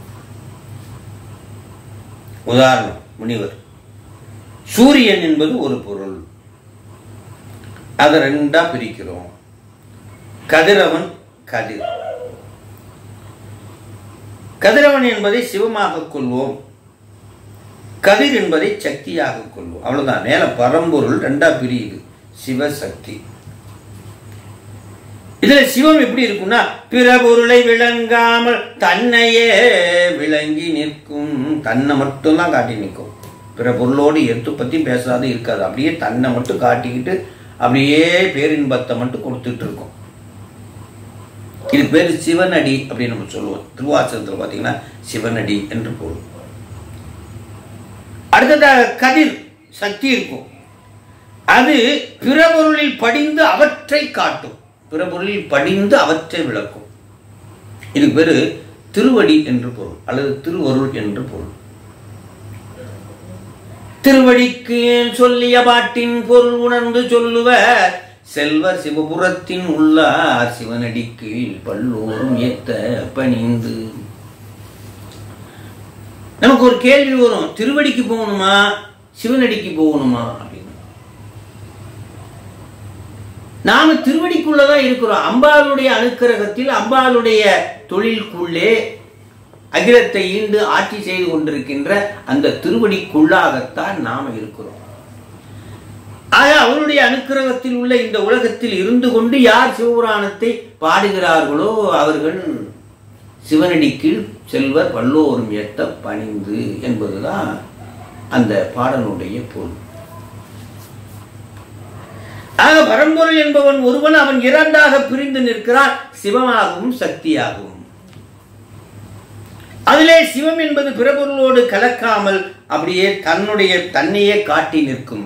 Speaker 1: உதாரணம் முனிவர் சூரியன் என்பது ஒரு பொருள் அதை ரெண்டா பிரிக்கிறோம் கதிரவன் கதிர் கதிரவன் என்பதை சிவமாக கொள்வோம் கதிர் என்பதை சக்தியாக கொள்வோம் அவ்வளவுதான் மேல பரம்பொருள் ரெண்டா பிரியுது சிவசக்தி இதுல சிவம் எப்படி இருக்கும்னா பிற பொருளை விளங்காமல் தன்னையே விளங்கி நிற்கும் தன்னை மட்டும்தான் காட்டி நிற்கும் பிற பொருளோடு எத்து பத்தி பேசாது இருக்காது அப்படியே தன்னை மட்டும் காட்டிக்கிட்டு அப்படியே பேரின்பத்தை மட்டும் கொடுத்துட்டு இருக்கும் இது பேர் சிவனடி அப்படின்னு நம்ம சொல்லுவோம் திருவாசகத்தில் பார்த்தீங்கன்னா சிவனடி என்று பொருள் அடுத்ததாக கதிர் சக்தி இருக்கும் அது பிற பொருளில் படிந்து அவற்றை காட்டும் பிற பொருளில் படிந்து அவற்றை விளக்கும் இதுக்கு பேரு திருவடி என்று பொருள் அல்லது திருவருள் என்று பொருள் திருவடிக்கு சொல்லிய பாட்டின் பொருள் உணர்ந்து சொல்லுவர் செல்வர் சிவபுரத்தின் உள்ளார் சிவனடிக்கு பல்லோரும் ஏத்த பணிந்து நமக்கு ஒரு கேள்வி வரும் திருவடிக்கு போகணுமா சிவனடிக்கு போகணுமா அப்படின்னு நாம திருவடிக்குள்ளதான் இருக்கிறோம் அம்பாளுடைய அனுக்கிரகத்தில் அம்பாளுடைய தொழிலுக்குள்ளே அகிலத்தை ஈண்டு ஆட்சி செய்து கொண்டிருக்கின்ற அந்த திருவடிக்குள்ளாகத்தான் நாம இருக்கிறோம் ஆக அவருடைய அனுக்கிரகத்தில் உள்ள இந்த உலகத்தில் இருந்து கொண்டு யார் சிவபுராணத்தை பாடுகிறார்களோ அவர்கள் சிவனடிக்கு செல்வர் பல்லோரும் ஏத்த பணிந்து என்பதுதான் அந்த பாடலுடைய பொருள் ஆக பரம்பொருள் என்பவன் ஒருவன் அவன் இரண்டாக பிரிந்து நிற்கிறான் சிவமாகவும் சக்தியாகவும் அதிலே சிவம் என்பது பிறபொருளோடு கலக்காமல் அப்படியே தன்னுடைய தன்னையே காட்டி நிற்கும்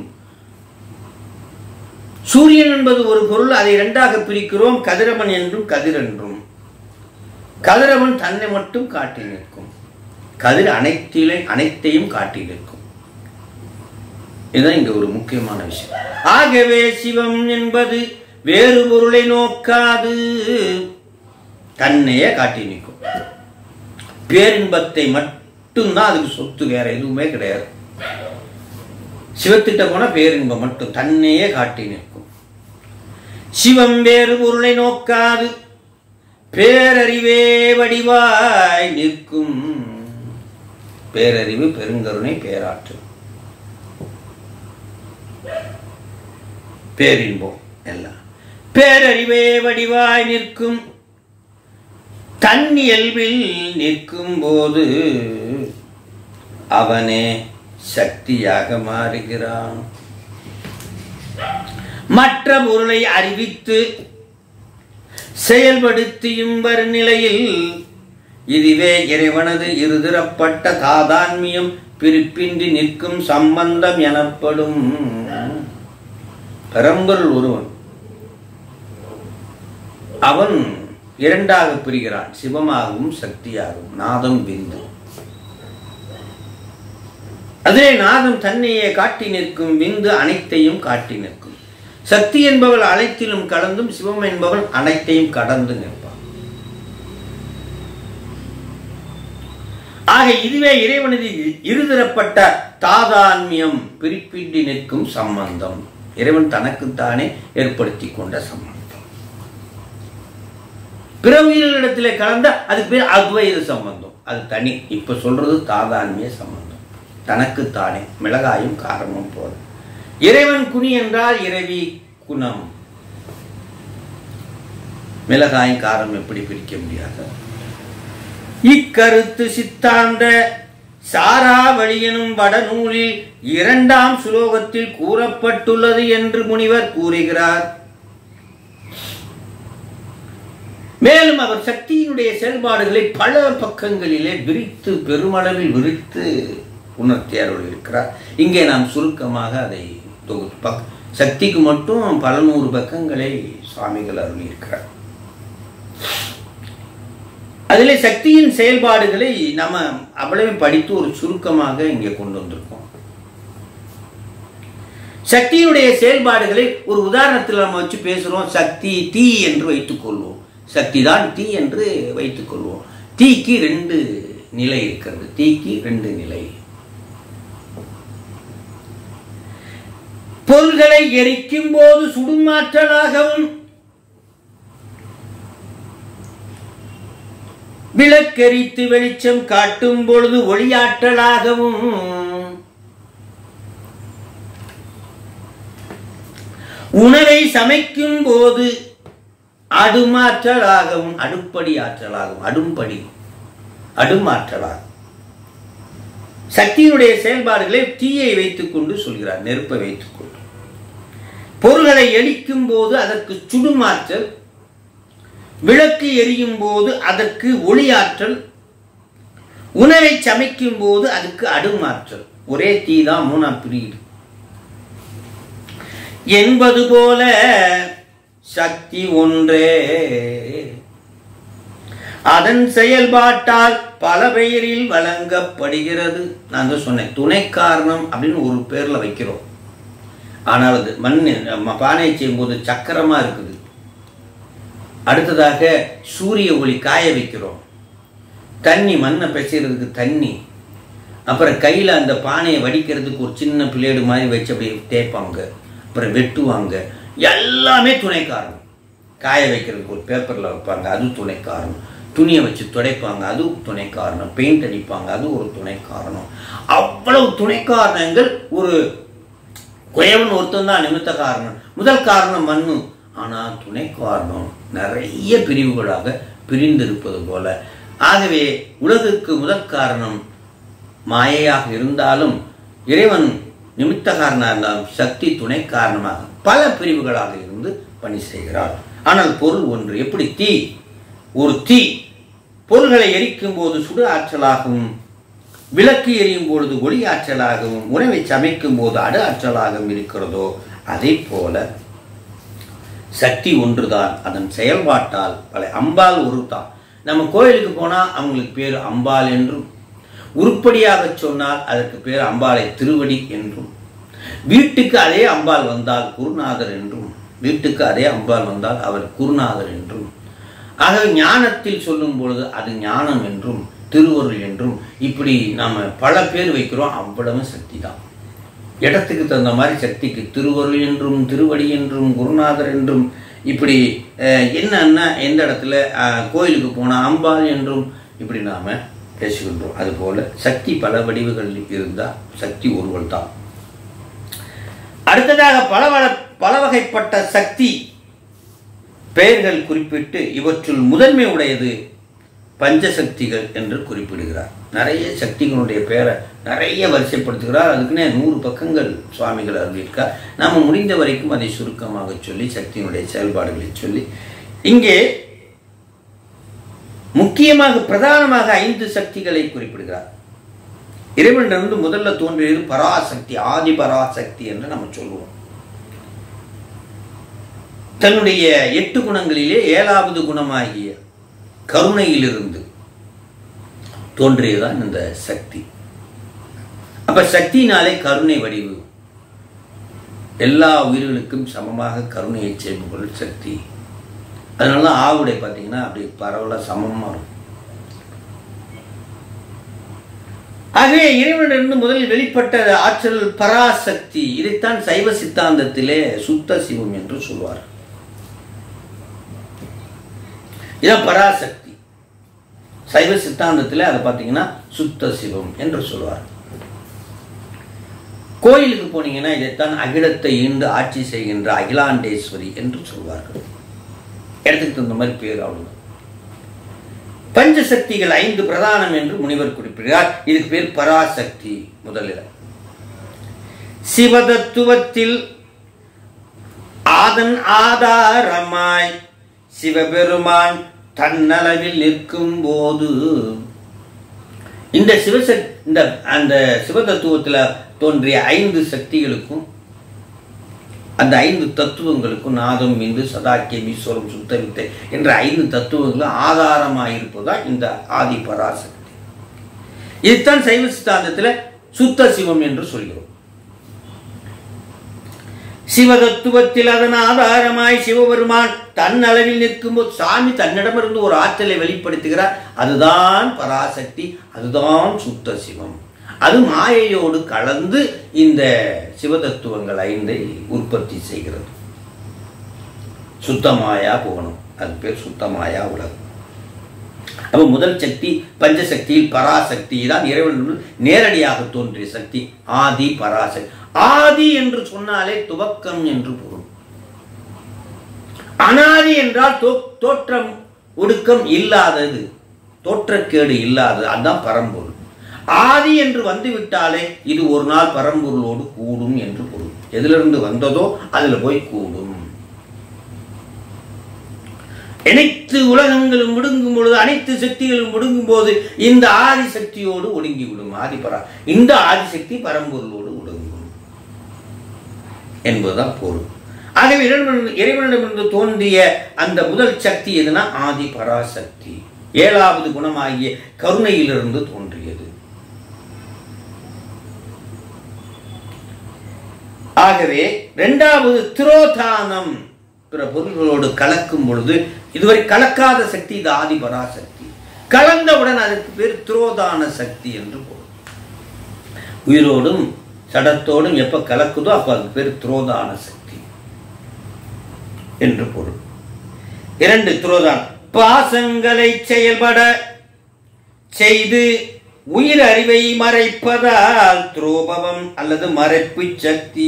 Speaker 1: சூரியன் என்பது ஒரு பொருள் அதை இரண்டாக பிரிக்கிறோம் கதிரவன் என்றும் கதிர் என்றும் கதிரவன் தன்னை மட்டும் காட்டி நிற்கும் கதிர் அனைத்திலே அனைத்தையும் காட்டி நிற்கும் இதுதான் இங்க ஒரு முக்கியமான விஷயம் ஆகவே சிவம் என்பது வேறு பொருளை நோக்காது தன்னையே காட்டி நிற்கும் பேரின்பத்தை மட்டும்தான் அதுக்கு சொத்து வேற எதுவுமே கிடையாது சிவத்திட்ட போன பேரின்பம் மட்டும் தன்னையே காட்டி நிற்கும் சிவம் வேறு பொருளை நோக்காது பேரறிவே வடிவாய் நிற்கும் பேரறிவு பெருங்கருணை பேராற்று பேரின்பம் எல்லாம் பேரறிவே வடிவாய் நிற்கும் தன் இயல்பில் நிற்கும் போது அவனே சக்தியாக மாறுகிறான் மற்ற பொருளை அறிவித்து செயல்படுத்தியும் வரும் நிலையில் இதுவே இறைவனது இருதிரப்பட்ட தாதான்மியம் பிரிப்பின்றி நிற்கும் சம்பந்தம் எனப்படும் பெரம்பொருள் ஒருவன் அவன் இரண்டாக பிரிகிறான் சிவமாகவும் சக்தியாகவும் நாதம் பிந்து அதிலே நாதம் தன்னையே காட்டி நிற்கும் விந்து அனைத்தையும் காட்டி நிற்கும் சக்தி என்பவள் அனைத்திலும் கலந்தும் சிவம் என்பவள் அனைத்தையும் கடந்து நிற்பான் ஆக இதுவே இறைவனது இருதரப்பட்ட தாதான்மியம் பிரிப்பின்றி நிற்கும் சம்பந்தம் இறைவன் தனக்குத்தானே ஏற்படுத்தி கொண்ட சம்பந்தம் பிற உயிர்களிடத்திலே கலந்த அதுக்கு பேர் அத்வைத சம்பந்தம் அது தனி இப்ப சொல்றது தாதான்மிய சம்பந்தம் தனக்குத்தானே மிளகாயும் காரமும் போல இறைவன் குனி என்றால் இறைவி குணம் மிளகாயும் காரம் எப்படி பிரிக்க முடியாது இக்கருத்து சித்தாந்த சாராவளி எனும் வடநூலில் இரண்டாம் சுலோகத்தில் கூறப்பட்டுள்ளது என்று முனிவர் கூறுகிறார் மேலும் அவர் சக்தியினுடைய செயல்பாடுகளை பல பக்கங்களிலே விரித்து பெருமளவில் விரித்து உணர்த்தி அருள் இருக்கிறார் இங்கே நாம் சுருக்கமாக அதை தொகுத்து பக் சக்திக்கு மட்டும் பல நூறு பக்கங்களை சுவாமிகள் அருள் இருக்கிறார் அதிலே சக்தியின் செயல்பாடுகளை நம்ம அவ்வளவு படித்து ஒரு சுருக்கமாக இங்கே கொண்டு வந்திருக்கோம் சக்தியினுடைய செயல்பாடுகளை ஒரு உதாரணத்தில் நம்ம வச்சு பேசுறோம் சக்தி தீ என்று வைத்துக் கொள்வோம் சக்தி தான் தீ என்று வைத்துக் கொள்வோம் தீக்கு ரெண்டு நிலை இருக்கிறது தீக்கு ரெண்டு நிலை பொருள்களை எரிக்கும் போது சுடுமாற்றலாகவும் விளக்கெரித்து வெளிச்சம் காட்டும் பொழுது ஒளியாற்றலாகவும் உணவை சமைக்கும் போது அடுமாற்றலாகவும் அடுப்படி ஆற்றலாகவும் அடும்படி அடுமாற்றலாகும் சக்தியினுடைய செயல்பாடுகளை தீயை வைத்துக் கொண்டு சொல்கிறார் நெருப்பை வைத்துக் கொண்டு பொருள்களை எரிக்கும் போது அதற்கு சுடுமாற்றல் விளக்கு எரியும் போது அதற்கு ஒளியாற்றல் உணவை சமைக்கும் போது அதுக்கு அடுமாற்றல் ஒரே தீ தான் மூணாம் பிரியுது என்பது போல சக்தி ஒன்றே அதன் செயல்பாட்டால் பல பெயரில் வழங்கப்படுகிறது நான் தான் சொன்னேன் துணை காரணம் அப்படின்னு ஒரு பேர்ல வைக்கிறோம் ஆனால் அது மண் ம- பானையை செய்யும்போது சக்கரமா இருக்குது அடுத்ததாக சூரிய ஒளி காய வைக்கிறோம் தண்ணி மண்ணை பிசைறதுக்கு தண்ணி அப்புறம் கையில் அந்த பானையை வடிக்கிறதுக்கு ஒரு சின்ன பிளேடு மாதிரி வச்சு அப்படியே தேய்ப்பாங்க அப்புறம் வெட்டுவாங்க எல்லாமே துணை காரணம் காய வைக்கிறதுக்கு ஒரு பேப்பரில் வைப்பாங்க அது துணை காரணம் துணியை வச்சு துடைப்பாங்க அது துணை காரணம் பெயிண்ட் அடிப்பாங்க அது ஒரு துணை காரணம் அவ்வளவு துணை காரணங்கள் ஒரு குயவன் ஒருத்தன் தான் நிமித்த காரணம் முதல் காரணம் மண்ணு ஆனால் துணை காரணம் நிறைய பிரிவுகளாக பிரிந்திருப்பது போல ஆகவே உலகுக்கு முதற் காரணம் மாயையாக இருந்தாலும் இறைவன் நிமித்த காரணமாக இருந்தாலும் சக்தி துணை காரணமாக பல பிரிவுகளாக இருந்து பணி செய்கிறார் ஆனால் பொருள் ஒன்று எப்படி தீ ஒரு தீ பொருள்களை எரிக்கும் போது சுடு ஆற்றலாகவும் விளக்கு எரியும் பொழுது ஒளி ஆற்றலாகவும் உணவை சமைக்கும் போது அடு ஆற்றலாகவும் இருக்கிறதோ அதே போல சக்தி ஒன்றுதான் அதன் செயல்பாட்டால் பல அம்பாள் ஒருதான் நம்ம கோயிலுக்கு போனால் அவங்களுக்கு பேர் அம்பாள் என்றும் உருப்படியாக சொன்னால் அதற்கு பேர் அம்பாளை திருவடி என்றும் வீட்டுக்கு அதே அம்பாள் வந்தால் குருநாதர் என்றும் வீட்டுக்கு அதே அம்பாள் வந்தால் அவர் குருநாதர் என்றும் ஆக ஞானத்தில் சொல்லும் பொழுது அது ஞானம் என்றும் திருவருள் என்றும் இப்படி நாம பல பேர் வைக்கிறோம் அவ்வளவு சக்தி தான் இடத்துக்கு தகுந்த மாதிரி சக்திக்கு திருவருள் என்றும் திருவடி என்றும் குருநாதர் என்றும் இப்படி அஹ், என்னன்னா எந்த இடத்துல அஹ், கோயிலுக்கு போனால் அம்பாள் என்றும் இப்படி நாம பேசுகின்றோம் அதுபோல சக்தி பல வடிவுகள் இருந்தால் சக்தி ஒருவள் தான் அடுத்ததாக பல வள- பல வகைப்பட்ட சக்தி பெயர்கள் குறிப்பிட்டு இவற்றுள் முதன்மை உடையது பஞ்சசக்திகள் என்று குறிப்பிடுகிறார் நிறைய சக்திகளுடைய பெயரை நிறைய வரிசைப்படுத்துகிறார் அதுக்குன்னே நூறு பக்கங்கள் சுவாமிகள் அருளியிருக்கார் நாம் முடிந்த வரைக்கும் அதை சுருக்கமாக சொல்லி சக்தியினுடைய செயல்பாடுகளை சொல்லி இங்கே முக்கியமாக பிரதானமாக ஐந்து சக்திகளை குறிப்பிடுகிறார் இறைவனிடமிருந்து முதல்ல தோன்றியது பராசக்தி ஆதி பராசக்தி என்று நம்ம சொல்லுவோம் தன்னுடைய எட்டு குணங்களிலே ஏழாவது குணமாகிய கருணையிலிருந்து தோன்றியதுதான் இந்த சக்தி அப்ப சக்தினாலே கருணை வடிவு எல்லா உயிர்களுக்கும் சமமாக கருணையை செய்பவள் சக்தி அதனால தான் ஆவுடை பார்த்தீங்கன்னா அப்படி பரவலாக சமமாக இருக்கும் ஆகவே இறைவனிடமிருந்து முதலில் வெளிப்பட்ட ஆற்றல் பராசக்தி இதைத்தான் சைவ சித்தாந்தத்திலே சுத்த சிவம் என்று சொல்வார் இதான் பராசக்தி சைவ சித்தாந்தத்தில் அதை பார்த்தீங்கன்னா சுத்த சிவம் என்று சொல்வார் கோயிலுக்கு போனீங்கன்னா இதைத்தான் அகிலத்தை ஈண்டு ஆட்சி செய்கின்ற அகிலாண்டேஸ்வரி என்று சொல்வார்கள் இடத்துக்கு தகுந்த மாதிரி பேர் அவ்வளவுதான் பஞ்சசக்திகள் ஐந்து பிரதானம் என்று முனிவர் குறிப்பிடுகிறார் இதுக்கு பேர் பராசக்தி முதலில் சிவதத்துவத்தில் ஆதன் ஆதாரமாய் சிவபெருமான் தன்னளவில் நிற்கும் போது இந்த சிவசக் இந்த அந்த சிவதத்துவத்தில் தோன்றிய ஐந்து சக்திகளுக்கும் அந்த ஐந்து தத்துவங்களுக்கும் நாதம் இந்து சதாக்கியம் ஈஸ்வரம் சுத்தவித்தை என்ற ஐந்து தத்துவங்களும் ஆதாரமாயிருப்பதா இந்த ஆதி பராசக்தி இதுதான் சைவ சித்தாந்தத்தில் சுத்த சிவம் என்று சொல்கிறோம் சிவதத்துவத்தில் அதன் ஆதாரமாய் சிவபெருமான் தன் அளவில் நிற்கும்போது சாமி தன்னிடமிருந்து ஒரு ஆற்றலை வெளிப்படுத்துகிறார் அதுதான் பராசக்தி அதுதான் சுத்த சிவம் அது மாயையோடு கலந்து இந்த சிவதத்துவங்கள் ஐந்தை உற்பத்தி செய்கிறது சுத்தமாயா புவனம் அது பேர் சுத்தமாயா உலகம் அப்ப முதல் சக்தி பஞ்சசக்தியில் பராசக்தி தான் இறைவன் நேரடியாக தோன்றிய சக்தி ஆதி பராசக்தி ஆதி என்று சொன்னாலே துவக்கம் என்று பொருள் அனாதி என்றால் தோ- தோற்றம் ஒடுக்கம் இல்லாதது தோற்றக்கேடு இல்லாதது அதுதான் பரம்பொருள் ஆதி என்று வந்துவிட்டாலே இது ஒரு நாள் பரம்பொருளோடு கூடும் என்று பொருள் எதிலிருந்து வந்ததோ அதுல போய் கூடும் அனைத்து உலகங்களும் முடுங்கும் பொழுது அனைத்து சக்திகளும் முடுங்கும் போது இந்த ஆதி சக்தியோடு ஒடுங்கிவிடும் ஆதிபரா இந்த ஆதிசக்தி பரம்பொருளோடு ஒடுங்கும் என்பதுதான் பொருள் ஆகவே இறைவன் இறைவனிடமிருந்து தோன்றிய அந்த முதல் சக்தி எதுனா ஆதி பராசக்தி ஏழாவது குணமாகிய கருணையிலிருந்து தோன்றியது ஆகவே இரண்டாவது திரோதானம் பிற பொருள்களோடு கலக்கும் பொழுது இதுவரை கலக்காத சக்தி இது ஆதி பராசக்தி கலந்தவுடன் அதற்கு பேர் திரோதான சக்தி என்று பொருள் உயிரோடும் சடத்தோடும் எப்ப கலக்குதோ அப்ப அதுக்கு பேர் திரோதான சக்தி என்று பொருள் இரண்டு திரோதான் பாசங்களை செயல்பட செய்து உயிர் அறிவை மறைப்பதால் துரோபவம் அல்லது மறைப்பு சக்தி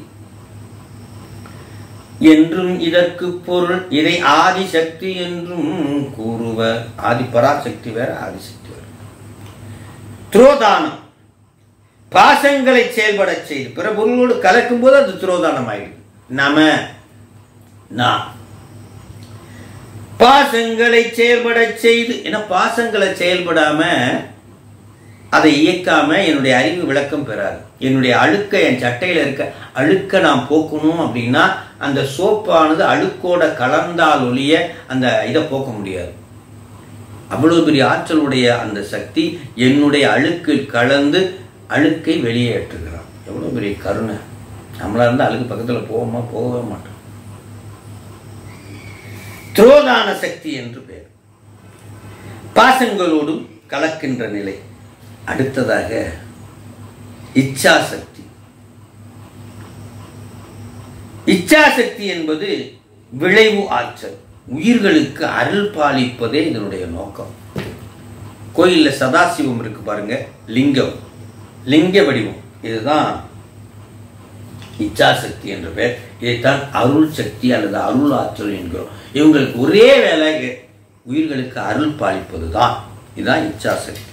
Speaker 1: என்றும் இதற்கு பொருள் இதை ஆதிசக்தி என்றும் கூறுவர் ஆதி பராசக்தி வேற ஆதிசக்தி வேற துரோதானம் பாசங்களை செயல்பட செய்து பிற பொருளோடு கலக்கும் போது அது துரோதானம் ஆயிடுது நம நான் பாசங்களை செயல்பட செய்து ஏன்னா பாசங்களை செயல்படாம அதை இயக்காம என்னுடைய அறிவு விளக்கம் பெறாது என்னுடைய அழுக்க என் சட்டையில இருக்க அழுக்க நான் போக்கணும் அப்படின்னா அந்த சோப்பானது அழுக்கோட கலந்தால் ஒழிய அந்த இதை போக்க முடியாது அவ்வளவு பெரிய ஆற்றலுடைய அந்த சக்தி என்னுடைய அழுக்கில் கலந்து அழுக்கை வெளியேற்றுகிறான் எவ்வளவு பெரிய கருணை நம்மளா இருந்தா அழுக்கு பக்கத்துல போவோமா போகவே மாட்டோம் துரோதான சக்தி என்று பெயர் பாசங்களோடும் கலக்கின்ற நிலை அடுத்ததாக இச்சாசக்தி இச்சாசக்தி என்பது விளைவு ஆற்றல் உயிர்களுக்கு அருள் பாலிப்பதே இதனுடைய நோக்கம் கோயில்ல சதாசிவம் இருக்கு பாருங்க லிங்கம் லிங்க வடிவம் இதுதான் இச்சாசக்தி என்ற பெயர் இதைத்தான் அருள் சக்தி அல்லது அருள் ஆற்றல் என்கிறோம் இவங்களுக்கு ஒரே வேலை உயிர்களுக்கு அருள் பாலிப்பது தான் இதுதான் இச்சாசக்தி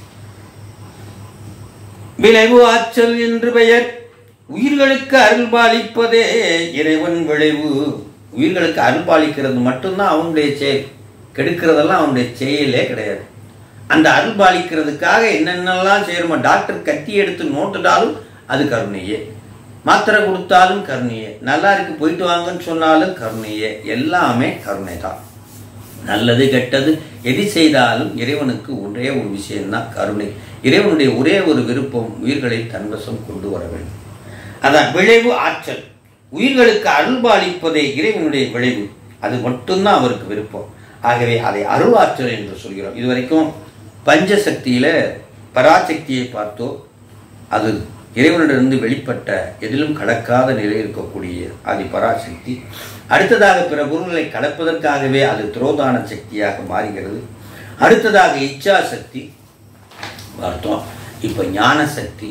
Speaker 1: விளைவு ஆற்றல் என்று பெயர் உயிர்களுக்கு அருள் பாலிப்பதே இறைவன் விளைவு உயிர்களுக்கு அருள் பாலிக்கிறது மட்டும்தான் அவனுடைய செயல் கெடுக்கிறதெல்லாம் அவனுடைய செயலே கிடையாது அந்த அருள் பாலிக்கிறதுக்காக என்னென்னலாம் செய்யணுமோ டாக்டர் கத்தி எடுத்து நோட்டுட்டாலும் அது கருணையே மாத்திரை கொடுத்தாலும் கருணையே நல்லா இருக்கு போயிட்டு வாங்கன்னு சொன்னாலும் கருணையே எல்லாமே கருணை தான் நல்லது கெட்டது எது செய்தாலும் இறைவனுக்கு ஒரே ஒரு விஷயம்தான் கருணை இறைவனுடைய ஒரே ஒரு விருப்பம் உயிர்களை தன்வசம் கொண்டு வர வேண்டும் அதான் விளைவு ஆற்றல் உயிர்களுக்கு அருள்பாலிப்பதே இறைவனுடைய விளைவு அது மட்டும்தான் அவருக்கு விருப்பம் ஆகவே அதை அருளாற்றல் என்று சொல்கிறோம் இதுவரைக்கும் பஞ்சசக்தியில பராசக்தியை பார்த்தோம் அது இறைவனிடமிருந்து வெளிப்பட்ட எதிலும் கலக்காத நிலை இருக்கக்கூடிய ஆதி பராசக்தி அடுத்ததாக பிற பொருள்களை கலப்பதற்காகவே அது துரோதான சக்தியாக மாறுகிறது அடுத்ததாக இச்சா சக்தி பார்த்தோம் இப்ப ஞான சக்தி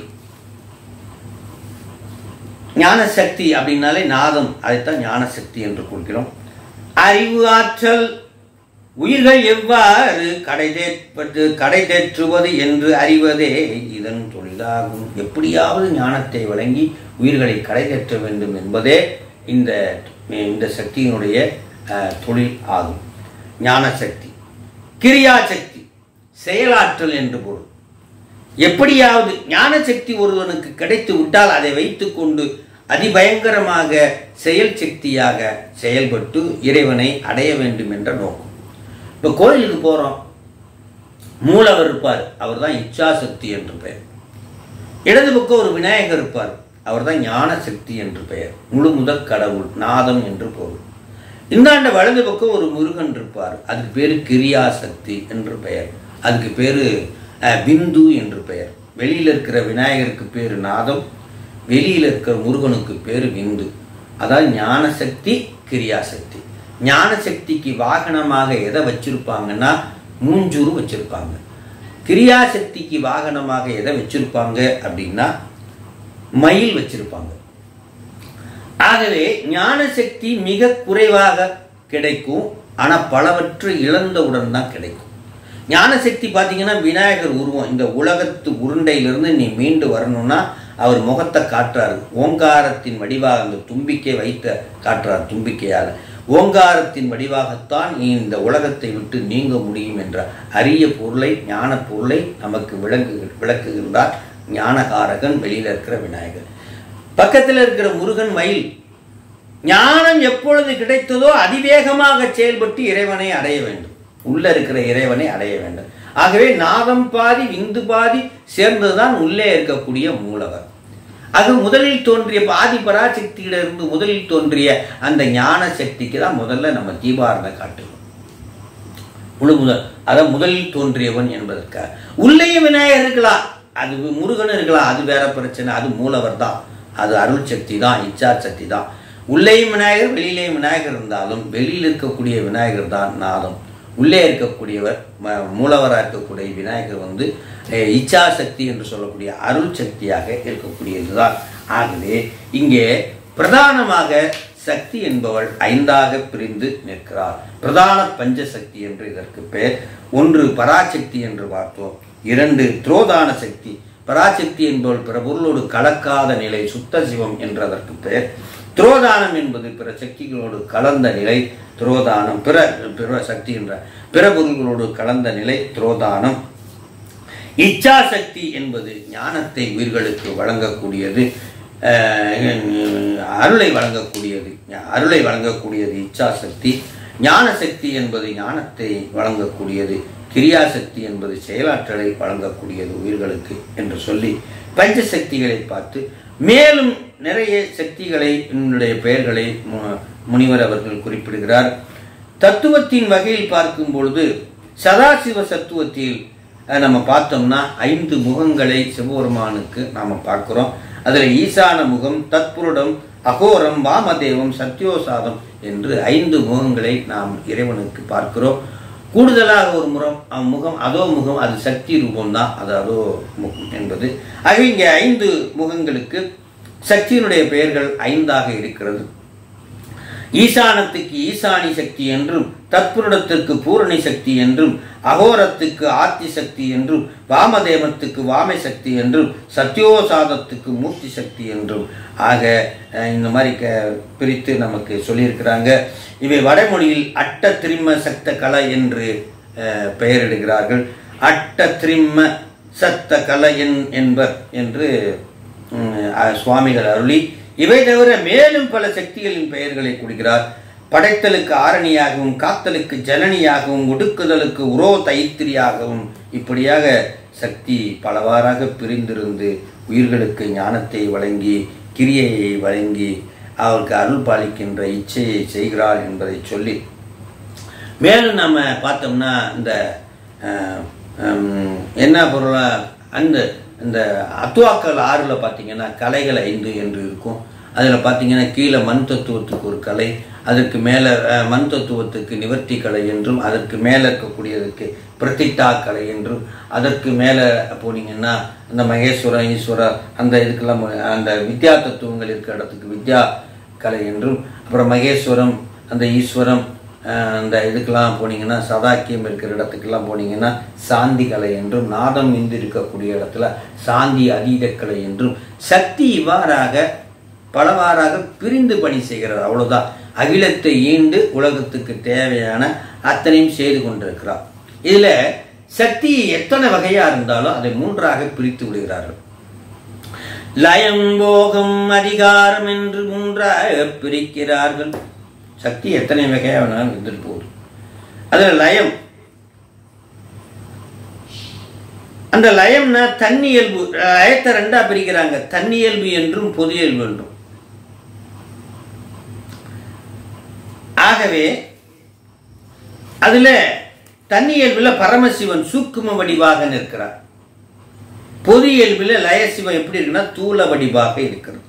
Speaker 1: ஞான சக்தி அப்படின்னாலே நாதம் அதைத்தான் ஞான சக்தி என்று கூறுகிறோம் அறிவு ஆற்றல் உயிர்கள் எவ்வாறு கடை தேற்பட்டு கடை தேற்றுவது என்று அறிவதே இதன் தொழிலாகும் எப்படியாவது ஞானத்தை வழங்கி உயிர்களை கடை தேற்ற வேண்டும் என்பதே இந்த இந்த சக்தியினுடைய அஹ், தொழில் ஆகும் ஞான சக்தி கிரியா சக்தி செயலாற்றல் என்று பொருள் எப்படியாவது ஞான சக்தி ஒருவனுக்கு கிடைத்து விட்டால் அதை வைத்துக்கொண்டு அதிபயங்கரமாக செயல் சக்தியாக செயல்பட்டு இறைவனை அடைய வேண்டும் என்ற நோக்கம் இப்போ கோயிலுக்கு போகிறோம் மூலவர் இருப்பார் அவர் தான் இச்சாசக்தி என்று பெயர் இடது பக்கம் ஒரு விநாயகர் இருப்பார் அவர்தான் ஞான சக்தி என்று பெயர் முழு முதற் கடவுள் நாதம் என்று பொருள் இந்தாண்ட வலது பக்கம் ஒரு முருகன் இருப்பார் அதுக்கு பேர் கிரியாசக்தி என்று பெயர் அதுக்கு பேர் பிந்து என்று பெயர் வெளியில் இருக்கிற விநாயகருக்கு பேர் நாதம் வெளியில் இருக்கிற முருகனுக்கு பேர் விந்து அதாவது ஞானசக்தி கிரியாசக்தி ஞானசக்திக்கு வாகனமாக எதை வச்சிருப்பாங்கன்னா மூஞ்சூறு வச்சிருப்பாங்க கிரியாசக்திக்கு வாகனமாக எதை வச்சிருப்பாங்க அப்படின்னா மயில் வச்சிருப்பாங்க ஆகவே ஞானசக்தி மிக குறைவாக கிடைக்கும் ஆனால் பலவற்றை இழந்தவுடன் தான் கிடைக்கும் ஞானசக்தி பார்த்தீங்கன்னா விநாயகர் உருவம் இந்த உலகத்து உருண்டையிலிருந்து நீ மீண்டு வரணும்னா அவர் முகத்தை காட்டுறாரு ஓங்காரத்தின் வடிவாக அந்த தும்பிக்கை வைத்த காட்டுறார் தும்பிக்கையால் ஓங்காரத்தின் வடிவாகத்தான் நீ இந்த உலகத்தை விட்டு நீங்க முடியும் என்ற அரிய பொருளை ஞான பொருளை நமக்கு விளங்கு விளக்குகின்றார் ஞானகாரகன் வெளியில் இருக்கிற விநாயகர் பக்கத்தில் இருக்கிற முருகன் மயில் ஞானம் எப்பொழுது கிடைத்ததோ அதிவேகமாக செயல்பட்டு இறைவனை அடைய வேண்டும் உள்ள இருக்கிற இறைவனை அடைய வேண்டும் ஆகவே நாதம் பாதி விந்து பாதி சேர்ந்ததுதான் உள்ளே இருக்கக்கூடிய மூலவர் அது முதலில் தோன்றிய பாதி பராசக்தியிலிருந்து முதலில் தோன்றிய அந்த ஞான சக்திக்கு தான் முதல்ல நம்ம தீபாரணை காட்டுவோம் முழு முதல் அதான் முதலில் தோன்றியவன் என்பதற்காக உள்ளேயும் விநாயகர் இருக்கலாம் அது முருகன் இருக்கலாம் அது வேற பிரச்சனை அது மூலவர் தான் அது அருள் சக்தி தான் இச்சா சக்தி தான் உள்ளேயும் விநாயகர் வெளியிலேயும் விநாயகர் இருந்தாலும் வெளியில் இருக்கக்கூடிய விநாயகர் தான் நாதம் உள்ளே இருக்கக்கூடியவர் மூலவராக இருக்கக்கூடிய விநாயகர் வந்து இச்சா சக்தி என்று சொல்லக்கூடிய அருள் சக்தியாக இருக்கக்கூடியதுதான் ஆகவே இங்கே பிரதானமாக சக்தி என்பவள் ஐந்தாக பிரிந்து நிற்கிறார் பிரதான பஞ்சசக்தி என்று இதற்கு பெயர் ஒன்று பராசக்தி என்று பார்த்தோம் இரண்டு துரோதான சக்தி பராசக்தி என்பவள் பிற பொருளோடு கலக்காத நிலை சுத்த சிவம் என்று அதற்கு பெயர் துரோதானம் என்பது பிற சக்திகளோடு கலந்த நிலை துரோதானம் பிற பிற சக்தி என்ற பிற பொருள்களோடு கலந்த நிலை துரோதானம் இச்சா சக்தி என்பது ஞானத்தை உயிர்களுக்கு வழங்கக்கூடியது அருளை வழங்கக்கூடியது அருளை வழங்கக்கூடியது இச்சா சக்தி ஞான சக்தி என்பது ஞானத்தை வழங்கக்கூடியது கிரியாசக்தி என்பது செயலாற்றலை வழங்கக்கூடியது உயிர்களுக்கு என்று சொல்லி பஞ்சசக்திகளை பார்த்து மேலும் நிறைய சக்திகளை என்னுடைய பெயர்களை முனிவர் அவர்கள் குறிப்பிடுகிறார் தத்துவத்தின் வகையில் பார்க்கும் பொழுது சதாசிவ சத்துவத்தில் நம்ம பார்த்தோம்னா ஐந்து முகங்களை சிவபெருமானுக்கு நாம் பார்க்குறோம் அதில் ஈசான முகம் தத்புருடம் அகோரம் வாமதேவம் சத்யோசாதம் என்று ஐந்து முகங்களை நாம் இறைவனுக்கு பார்க்கிறோம் கூடுதலாக ஒரு முறம் முகம் அதோ முகம் அது சக்தி ரூபம் தான் அது அதோ முகம் என்பது ஆக இங்கே ஐந்து முகங்களுக்கு சக்தியினுடைய பெயர்கள் ஐந்தாக இருக்கிறது ஈசானத்துக்கு ஈசானி சக்தி என்றும் தத்புருடத்திற்கு பூரணி சக்தி என்றும் அகோரத்துக்கு ஆத்தி சக்தி என்றும் வாமதேவத்துக்கு வாமை சக்தி என்றும் சத்யோசாதத்துக்கு மூர்த்தி சக்தி என்றும் ஆக இந்த மாதிரி க பிரித்து நமக்கு சொல்லியிருக்கிறாங்க இவை வடமொழியில் அட்ட திரிம்ம சக்த கலை என்று பெயரிடுகிறார்கள் அட்ட திரிம்ம சத்த கலை என் என்பர் என்று சுவாமிகள் அருளி இவை தவிர மேலும் பல சக்திகளின் பெயர்களை கொடுக்கிறார் படைத்தலுக்கு ஆரணியாகவும் காத்தலுக்கு ஜனனியாகவும் ஒடுக்குதலுக்கு உரோ தைத்திரியாகவும் இப்படியாக சக்தி பலவாறாக பிரிந்திருந்து உயிர்களுக்கு ஞானத்தை வழங்கி கிரியையை வழங்கி அவருக்கு அருள் பாலிக்கின்ற இச்சையை செய்கிறாள் என்பதை சொல்லி மேலும் நம்ம பார்த்தோம்னா இந்த என்ன பொருளா அந்த இந்த அத்துவாக்கள் ஆறில் பார்த்தீங்கன்னா கலைகள் ஐந்து என்று இருக்கும் அதில் பார்த்தீங்கன்னா கீழே மண் தத்துவத்துக்கு ஒரு கலை அதற்கு மேலே மண் தத்துவத்துக்கு நிவர்த்தி கலை என்றும் அதற்கு மேலே இருக்கக்கூடியதுக்கு பிரதிட்டா கலை என்றும் அதற்கு மேலே போனீங்கன்னா இந்த மகேஸ்வரன் ஈஸ்வரர் அந்த இதுக்கெல்லாம் அந்த வித்யா தத்துவங்கள் இருக்கிற இடத்துக்கு வித்யா கலை என்றும் அப்புறம் மகேஸ்வரம் அந்த ஈஸ்வரம் அந்த இதுக்கெல்லாம் போனீங்கன்னா சதாக்கியம் இருக்கிற இடத்துக்கெல்லாம் போனீங்கன்னா சாந்தி கலை என்றும் நாதம் இந்து இருக்கக்கூடிய இடத்துல சாந்தி அதீத கலை என்றும் சக்தி இவ்வாறாக பலவாறாக பிரிந்து பணி செய்கிறார் அவ்வளவுதான் அகிலத்தை ஈண்டு உலகத்துக்கு தேவையான அத்தனையும் செய்து கொண்டிருக்கிறார் இதுல சக்தி எத்தனை வகையா இருந்தாலும் அதை மூன்றாக பிரித்து விடுகிறார்கள் லயம் போகம் அதிகாரம் என்று மூன்றாக பிரிக்கிறார்கள் சக்தி எத்தனை வகையாக வேணாலும் இருந்துட்டு போகுது அதில் லயம் அந்த லயம்னா தன்னியல்பு லயத்தை ரெண்டா பிரிக்கிறாங்க தன்னியல்பு என்றும் பொது இயல்பு என்றும் ஆகவே அதுல தன்னியல்புல பரமசிவன் சூக்கும வடிவாக நிற்கிறார் பொது இயல்புல லயசிவம் எப்படி இருக்குன்னா தூல வடிவாக இருக்கிறது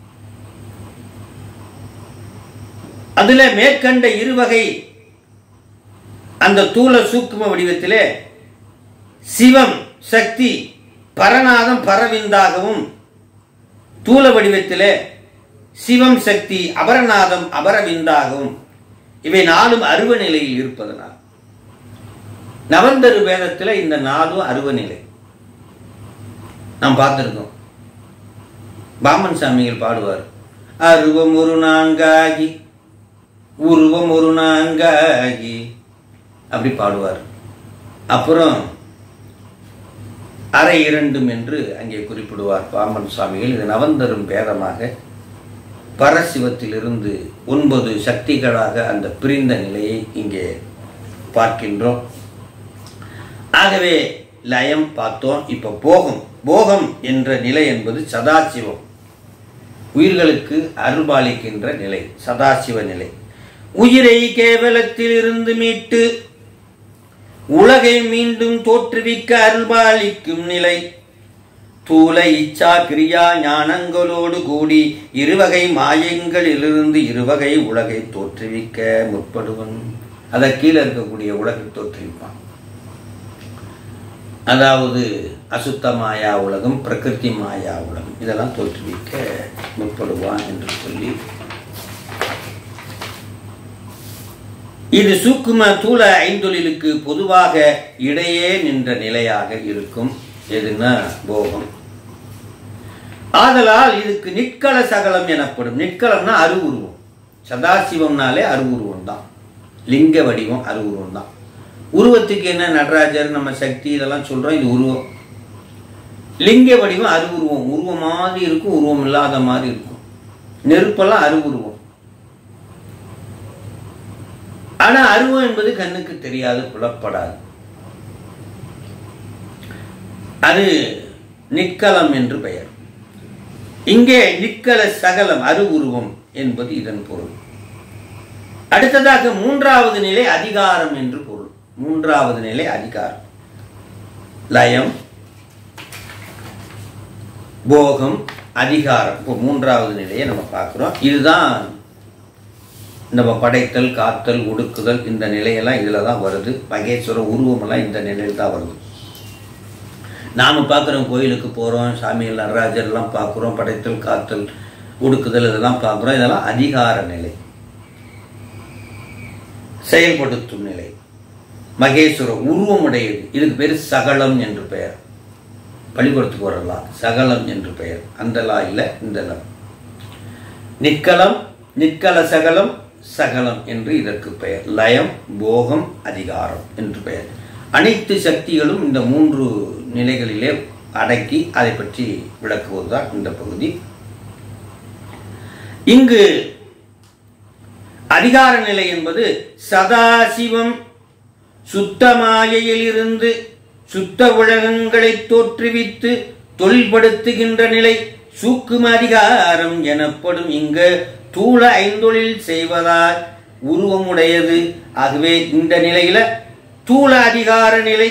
Speaker 1: அதுல மேற்கண்ட இருவகை அந்த தூல சூக்கும வடிவத்திலே சிவம் சக்தி பரநாதம் பரவிந்தாகவும் தூல வடிவத்திலே சிவம் சக்தி அபரநாதம் அபரவிந்தாகவும் இவை நாலும் அருவ நிலையில் இருப்பதனால் நவந்தரு வேதத்தில் இந்த நாலும் அருவ நிலை நாம் பார்த்திருக்கோம் பாமன் சாமிகள் பாடுவார் அருவம் ஒரு நான்காகி உருவம் ஒரு நான்காகி அப்படி பாடுவார் அப்புறம் அரை இரண்டும் என்று அங்கே குறிப்பிடுவார் பாமன் சுவாமிகள் இது நவந்தரும் பேதமாக பரசிவத்திலிருந்து ஒன்பது சக்திகளாக அந்த பிரிந்த நிலையை இங்கே பார்க்கின்றோம் ஆகவே லயம் பார்த்தோம் இப்ப போகம் போகம் என்ற நிலை என்பது சதாசிவம் உயிர்களுக்கு அருள்பாலிக்கின்ற நிலை சதாசிவ நிலை உயிரை கேவலத்தில் இருந்து மீட்டு உலகை மீண்டும் தோற்றுவிக்க அருள்பாலிக்கும் நிலை தூல இச்சா கிரியா ஞானங்களோடு கூடி இருவகை மாயங்களிலிருந்து இருவகை உலகை தோற்றுவிக்க முற்படுவன் அதை கீழே இருக்கக்கூடிய உலகை தோற்றுவிப்பான் அதாவது அசுத்த மாயா உலகம் பிரகிருதி மாயா உலகம் இதெல்லாம் தோற்றுவிக்க முற்படுவான் என்று சொல்லி இது சூக்கும தூள ஐந்தொழிலுக்கு பொதுவாக இடையே நின்ற நிலையாக இருக்கும் எதுனா போகம் ஆதலால் இதுக்கு நிற்கள சகலம் எனப்படும் நிற்களம்னா அருவுருவம் சதாசிவம்னாலே அருவுருவம் தான் லிங்க வடிவம் அருவுருவம் தான் உருவத்துக்கு என்ன நடராஜர் நம்ம சக்தி இதெல்லாம் சொல்றோம் இது உருவம் லிங்க வடிவம் அருவுருவம் உருவம் மாதிரி இருக்கும் உருவம் இல்லாத மாதிரி இருக்கும் நெருப்பெல்லாம் அருவுருவம் ஆனா அருவம் என்பது கண்ணுக்கு தெரியாது புலப்படாது அது நிக்கலம் என்று பெயர் இங்கே நிக்கல சகலம் அருவுருவம் என்பது இதன் பொருள் அடுத்ததாக மூன்றாவது நிலை அதிகாரம் என்று பொருள் மூன்றாவது நிலை அதிகாரம் லயம் போகம் அதிகாரம் இப்போ மூன்றாவது நிலையை நம்ம பார்க்குறோம் இதுதான் நம்ம படைத்தல் காத்தல் ஒடுக்குதல் இந்த நிலையெல்லாம் இதில் தான் வருது மகேஸ்வர உருவமெல்லாம் இந்த நிலையில் தான் வருது நாம் பார்க்குறோம் கோயிலுக்கு போகிறோம் சாமிகள் நடராஜர்லாம் பார்க்குறோம் படைத்தல் காத்தல் ஒடுக்குதல் இதெல்லாம் பார்க்குறோம் இதெல்லாம் அதிகார நிலை செயல்படுத்தும் நிலை மகேஸ்வர உருவமுடையது இதுக்கு பேர் சகலம் என்று பெயர் பள்ளிக்கூடத்துக்கு வரலாம் சகலம் என்று பெயர் அந்த லா இல்லை இந்த லா நிற்கலம் நிற்கல சகலம் சகலம் என்று இதற்கு பெயர் லயம் போகம் அதிகாரம் என்று பெயர் அனைத்து சக்திகளும் இந்த மூன்று நிலைகளிலே அடக்கி அதை பற்றி விளக்குவதுதான் இந்த பகுதி இங்கு அதிகார நிலை என்பது சதாசிவம் சுத்த மாயையிலிருந்து சுத்த உலகங்களை தோற்றுவித்து தொழில்படுத்துகின்ற நிலை சூக்கும அதிகாரம் எனப்படும் இங்கு தூள ஐந்தொழில் செய்வதால் உருவமுடையது ஆகவே இந்த நிலையில தூள அதிகார நிலை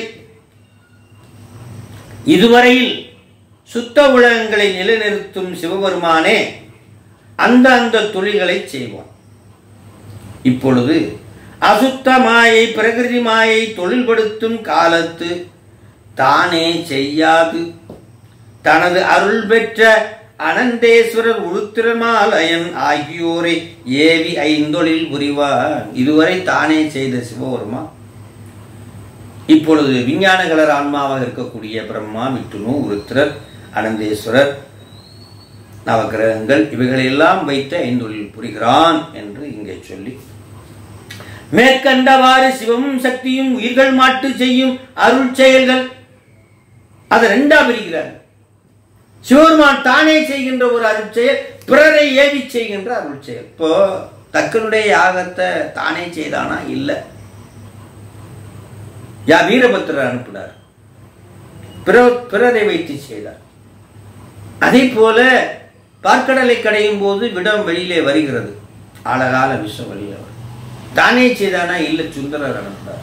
Speaker 1: இதுவரையில் சுத்த உலகங்களை நிலைநிறுத்தும் சிவபெருமானே அந்த அந்த தொழில்களை செய்வான் இப்பொழுது அசுத்த மாயை பிரகிருதி மாயை தொழில்படுத்தும் காலத்து தானே செய்யாது தனது அருள் பெற்ற அனந்தேஸ்வரர் உருத்திரமாலயன் ஆகியோரை ஏவி ஐந்தொழில் புரிவார் இதுவரை தானே செய்த சிவபெருமா இப்பொழுது விஞ்ஞான கலர் ஆன்மாவாக இருக்கக்கூடிய பிரம்மா விட்டுணு உருத்திரர் அனந்தேஸ்வரர் நவகிரகங்கள் இவைகளெல்லாம் வைத்து ஐந்தொழில் புரிகிறான் என்று இங்கே சொல்லி மேற்கண்டவாறு சிவமும் சக்தியும் உயிர்கள் மாட்டு செய்யும் அருள் செயல்கள் அதை ரெண்டா பிரிக்கிறார் சிவபெருமான் தானே செய்கின்ற ஒரு அருள் செயல் பிறரை ஏவி செய்கின்ற அருள் செயல் இப்போ தக்கனுடைய யாகத்தை தானே செய்தானா இல்லை யா வீரபத்திரர் அனுப்பினார் பிற- பிறரை வைத்து செய்தார் அதே போல பார்க்கடலை கடையும் போது விடம் வெளியிலே வருகிறது ஆழகால விஷம் வெளியில வரும் தானே செய்தானா இல்ல சுந்தரர் அனுப்புறார்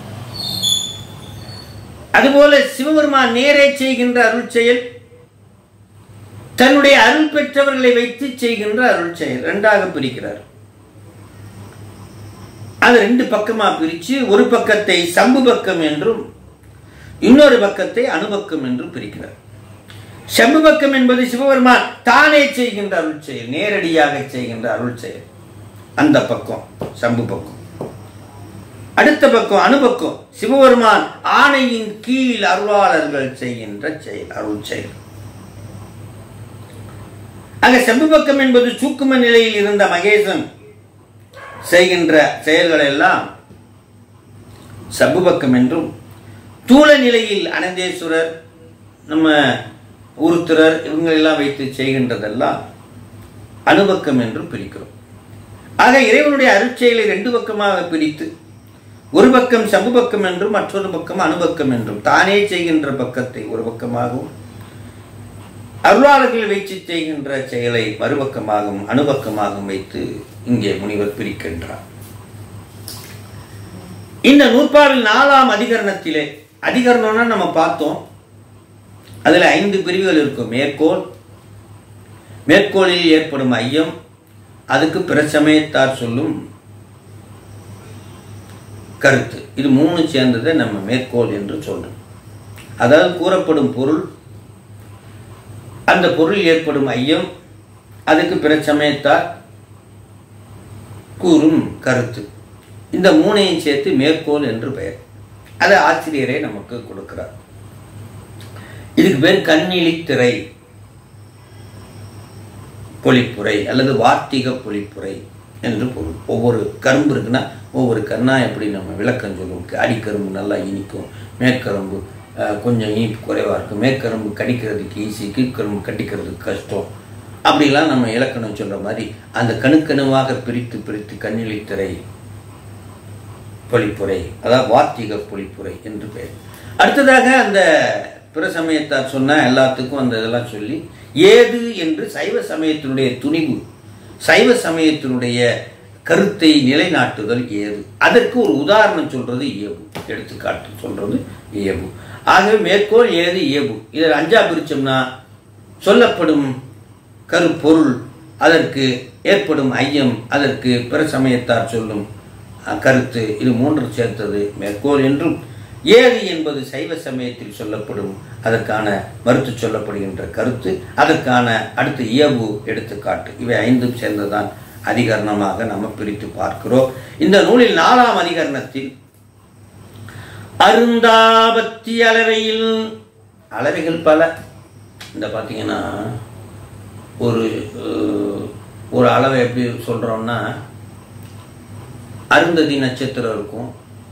Speaker 1: அதுபோல சிவபெருமான் நேரே செய்கின்ற அருள் செயல் தன்னுடைய அருள் பெற்றவர்களை வைத்து செய்கின்ற அருள் செயல் ரெண்டாக பிரிக்கிறார் அது ரெண்டு பக்கமா பிரிச்சு ஒரு பக்கத்தை சம்பு பக்கம் என்றும் இன்னொரு பக்கத்தை அணுபக்கம் என்றும் பிரிக்கிறார் செம்பு பக்கம் என்பது சிவபெருமான் தானே செய்கின்ற அருள் செயல் நேரடியாக செய்கின்ற அருள் செயல் அந்த பக்கம் சம்பு பக்கம் அடுத்த பக்கம் அணுபக்கம் சிவபெருமான் ஆணையின் கீழ் அருளாளர்கள் செய்கின்ற செயல் அருள் செயல் ஆக செம்பு பக்கம் என்பது சூக்கும நிலையில் இருந்த மகேசன் செய்கின்ற செயல்கள் எல்லாம் சம்பு பக்கம் என்றும் தூள நிலையில் அனந்தேஸ்வரர் நம்ம உருத்திரர் இவங்களெல்லாம் வைத்து செய்கின்றதெல்லாம் அணுபக்கம் என்றும் பிரிக்கிறோம் ஆக இறைவனுடைய அருட்செயலை ரெண்டு பக்கமாக பிரித்து ஒரு பக்கம் சம்பு பக்கம் என்றும் மற்றொரு பக்கம் அணுபக்கம் என்றும் தானே செய்கின்ற பக்கத்தை ஒரு பக்கமாகவும் அருளாளர்கள் வைத்து செய்கின்ற செயலை மறுபக்கமாகவும் அணுபக்கமாகவும் வைத்து இங்கே முனிவர் பிரிக்கின்றார் இந்த நூற்பாவில் நாலாம் அதிகரணத்திலே அதிகரணம்னா நம்ம பார்த்தோம் அதுல ஐந்து பிரிவுகள் இருக்கும் மேற்கோள் மேற்கோளில் ஏற்படும் ஐயம் அதுக்கு பிரசமயத்தார் சொல்லும் கருத்து இது மூணு சேர்ந்ததை நம்ம மேற்கோள் என்று சொல்றோம் அதாவது கூறப்படும் பொருள் அந்த பொருள் ஏற்படும் ஐயம் அதுக்கு பிரச்சமயத்தார் கூறும் கருத்து இந்த மூணையும் சேர்த்து மேற்கோள் என்று பெயர் அதை ஆசிரியரே நமக்கு கொடுக்கிறார் இதுக்கு பேர் கண்ணிலி திரை பொழிப்புரை அல்லது வார்த்திக பொழிப்புரை என்று பொருள் ஒவ்வொரு கரும்பு இருக்குன்னா ஒவ்வொரு கண்ணா எப்படி நம்ம விளக்கம் சொல்லுவோம் அடிக்கரும்பு நல்லா இனிக்கும் மேற்கரும்பு அஹ், கொஞ்சம் இனிப்பு குறைவாக இருக்கும் மேற்கரும்பு கடிக்கிறதுக்கு ஈஸி கீழ்கரும்பு கடிக்கிறதுக்கு கஷ்டம் அப்படிலாம் நம்ம இலக்கணம் சொல்ற மாதிரி அந்த கணுக்கணுவாக பிரித்து பிரித்து கண்ணிலி திரை பொழிப்புரை அதாவது வார்த்திக பொழிப்புரை என்று பெயர் அடுத்ததாக அந்த பிற சமயத்தார் சொன்ன எல்லாத்துக்கும் அந்த இதெல்லாம் சொல்லி ஏது என்று சைவ சமயத்தினுடைய துணிவு சைவ சமயத்தினுடைய கருத்தை நிலைநாட்டுதல் ஏது அதற்கு ஒரு உதாரணம் சொல்றது இயல்பு எடுத்துக்காட்டு சொல்றது இயல்பு ஆகவே மேற்கோள் ஏது இயல்பு இதில் அஞ்சா பிரிச்சோம்னா சொல்லப்படும் கருப்பொருள் அதற்கு ஏற்படும் ஐயம் அதற்கு பிற சமயத்தார் சொல்லும் அஹ், கருத்து இது மூன்று சேர்த்தது மேற்கோள் என்றும் ஏது என்பது சைவ சமயத்தில் சொல்லப்படும் அதற்கான மறுத்து சொல்லப்படுகின்ற கருத்து அதற்கான அடுத்த இயல்பு எடுத்துக்காட்டு இவை ஐந்தும் சேர்ந்ததான் அதிகரணமாக நம்ம பிரித்து பார்க்கிறோம் இந்த நூலில் நாலாம் அதிகரணத்தில் அருந்தாபத்தி அளவையில் அளவைகள் பல இந்த பார்த்தீங்கன்னா ஒரு அஹ், ஒரு அளவை எப்படி சொல்றோம்னா அருந்ததி நட்சத்திரம் இருக்கும்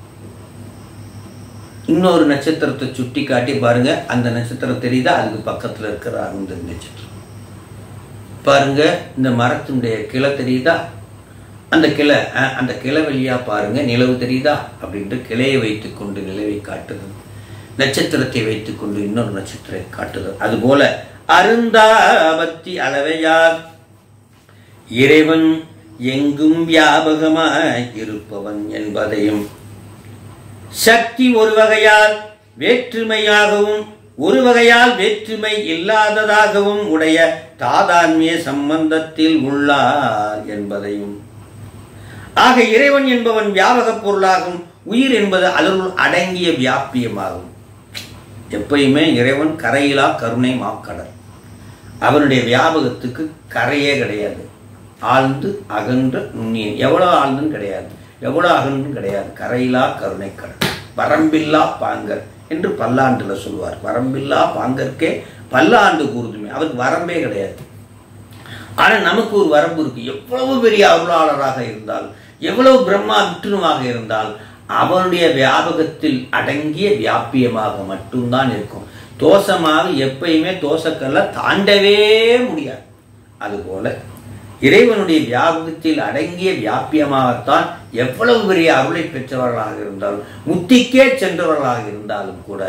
Speaker 1: இன்னொரு நட்சத்திரத்தை சுட்டி காட்டி பாருங்க அந்த நட்சத்திரம் தெரியுதா அதுக்கு பக்கத்துல இருக்கிற அருந்ததி நட்சத்திரம் பாருங்க இந்த மரத்தினுடைய கிளை தெரியுதா அந்த கிளை அஹ், அந்த கிளை வழியா பாருங்க நிலவு தெரியுதா அப்படின்ட்டு கிளையை வைத்துக்கொண்டு நிலவை காட்டுதல் நட்சத்திரத்தை வைத்துக்கொண்டு இன்னொரு நட்சத்திரத்தை காட்டுதல் அதுபோல அருந்தாபத்தி அளவையார் இறைவன் எங்கும் வியாபகமாய் இருப்பவன் என்பதையும் சக்தி ஒரு வகையால் வேற்றுமையாகவும் ஒரு வகையால் வேற்றுமை இல்லாததாகவும் உடைய தாதான்மிய சம்பந்தத்தில் உள்ளார் என்பதையும் ஆக இறைவன் என்பவன் வியாபகப் பொருளாகும் உயிர் என்பது அதனுள் அடங்கிய வியாபியமாகும் எப்பயுமே இறைவன் கரையிலா கருணை மாக்கடல் அவனுடைய வியாபகத்துக்கு கரையே கிடையாது ஆழ்ந்து அகன்ற நுண்ணியன் எவ்வளோ ஆழ்ந்துன்னு கிடையாது எவ்வளோ அகன்றும் கிடையாது கரையிலா கருணைக்கடல் வரம்பில்லா பாங்கர் என்று பல்லாண்டுல சொல்வார் வரம்பில்லா பாங்கற்கே பல்லாண்டு கூறுதுமே அவருக்கு வரம்பே கிடையாது ஆனா நமக்கு ஒரு வரம்பு இருக்கு எவ்வளவு பெரிய அருளாளராக இருந்தால் எவ்வளவு பிரம்மா விட்டுணுமாக இருந்தால் அவனுடைய வியாபகத்தில் அடங்கிய வியாபியமாக மட்டும்தான் இருக்கும் தோஷமாக எப்பயுமே தோஷக்கல்ல தாண்டவே முடியாது அதுபோல இறைவனுடைய வியாபகத்தில் அடங்கிய வியாபியமாகத்தான் எவ்வளவு பெரிய அருளை பெற்றவர்களாக இருந்தாலும் முத்திக்கே சென்றவர்களாக இருந்தாலும் கூட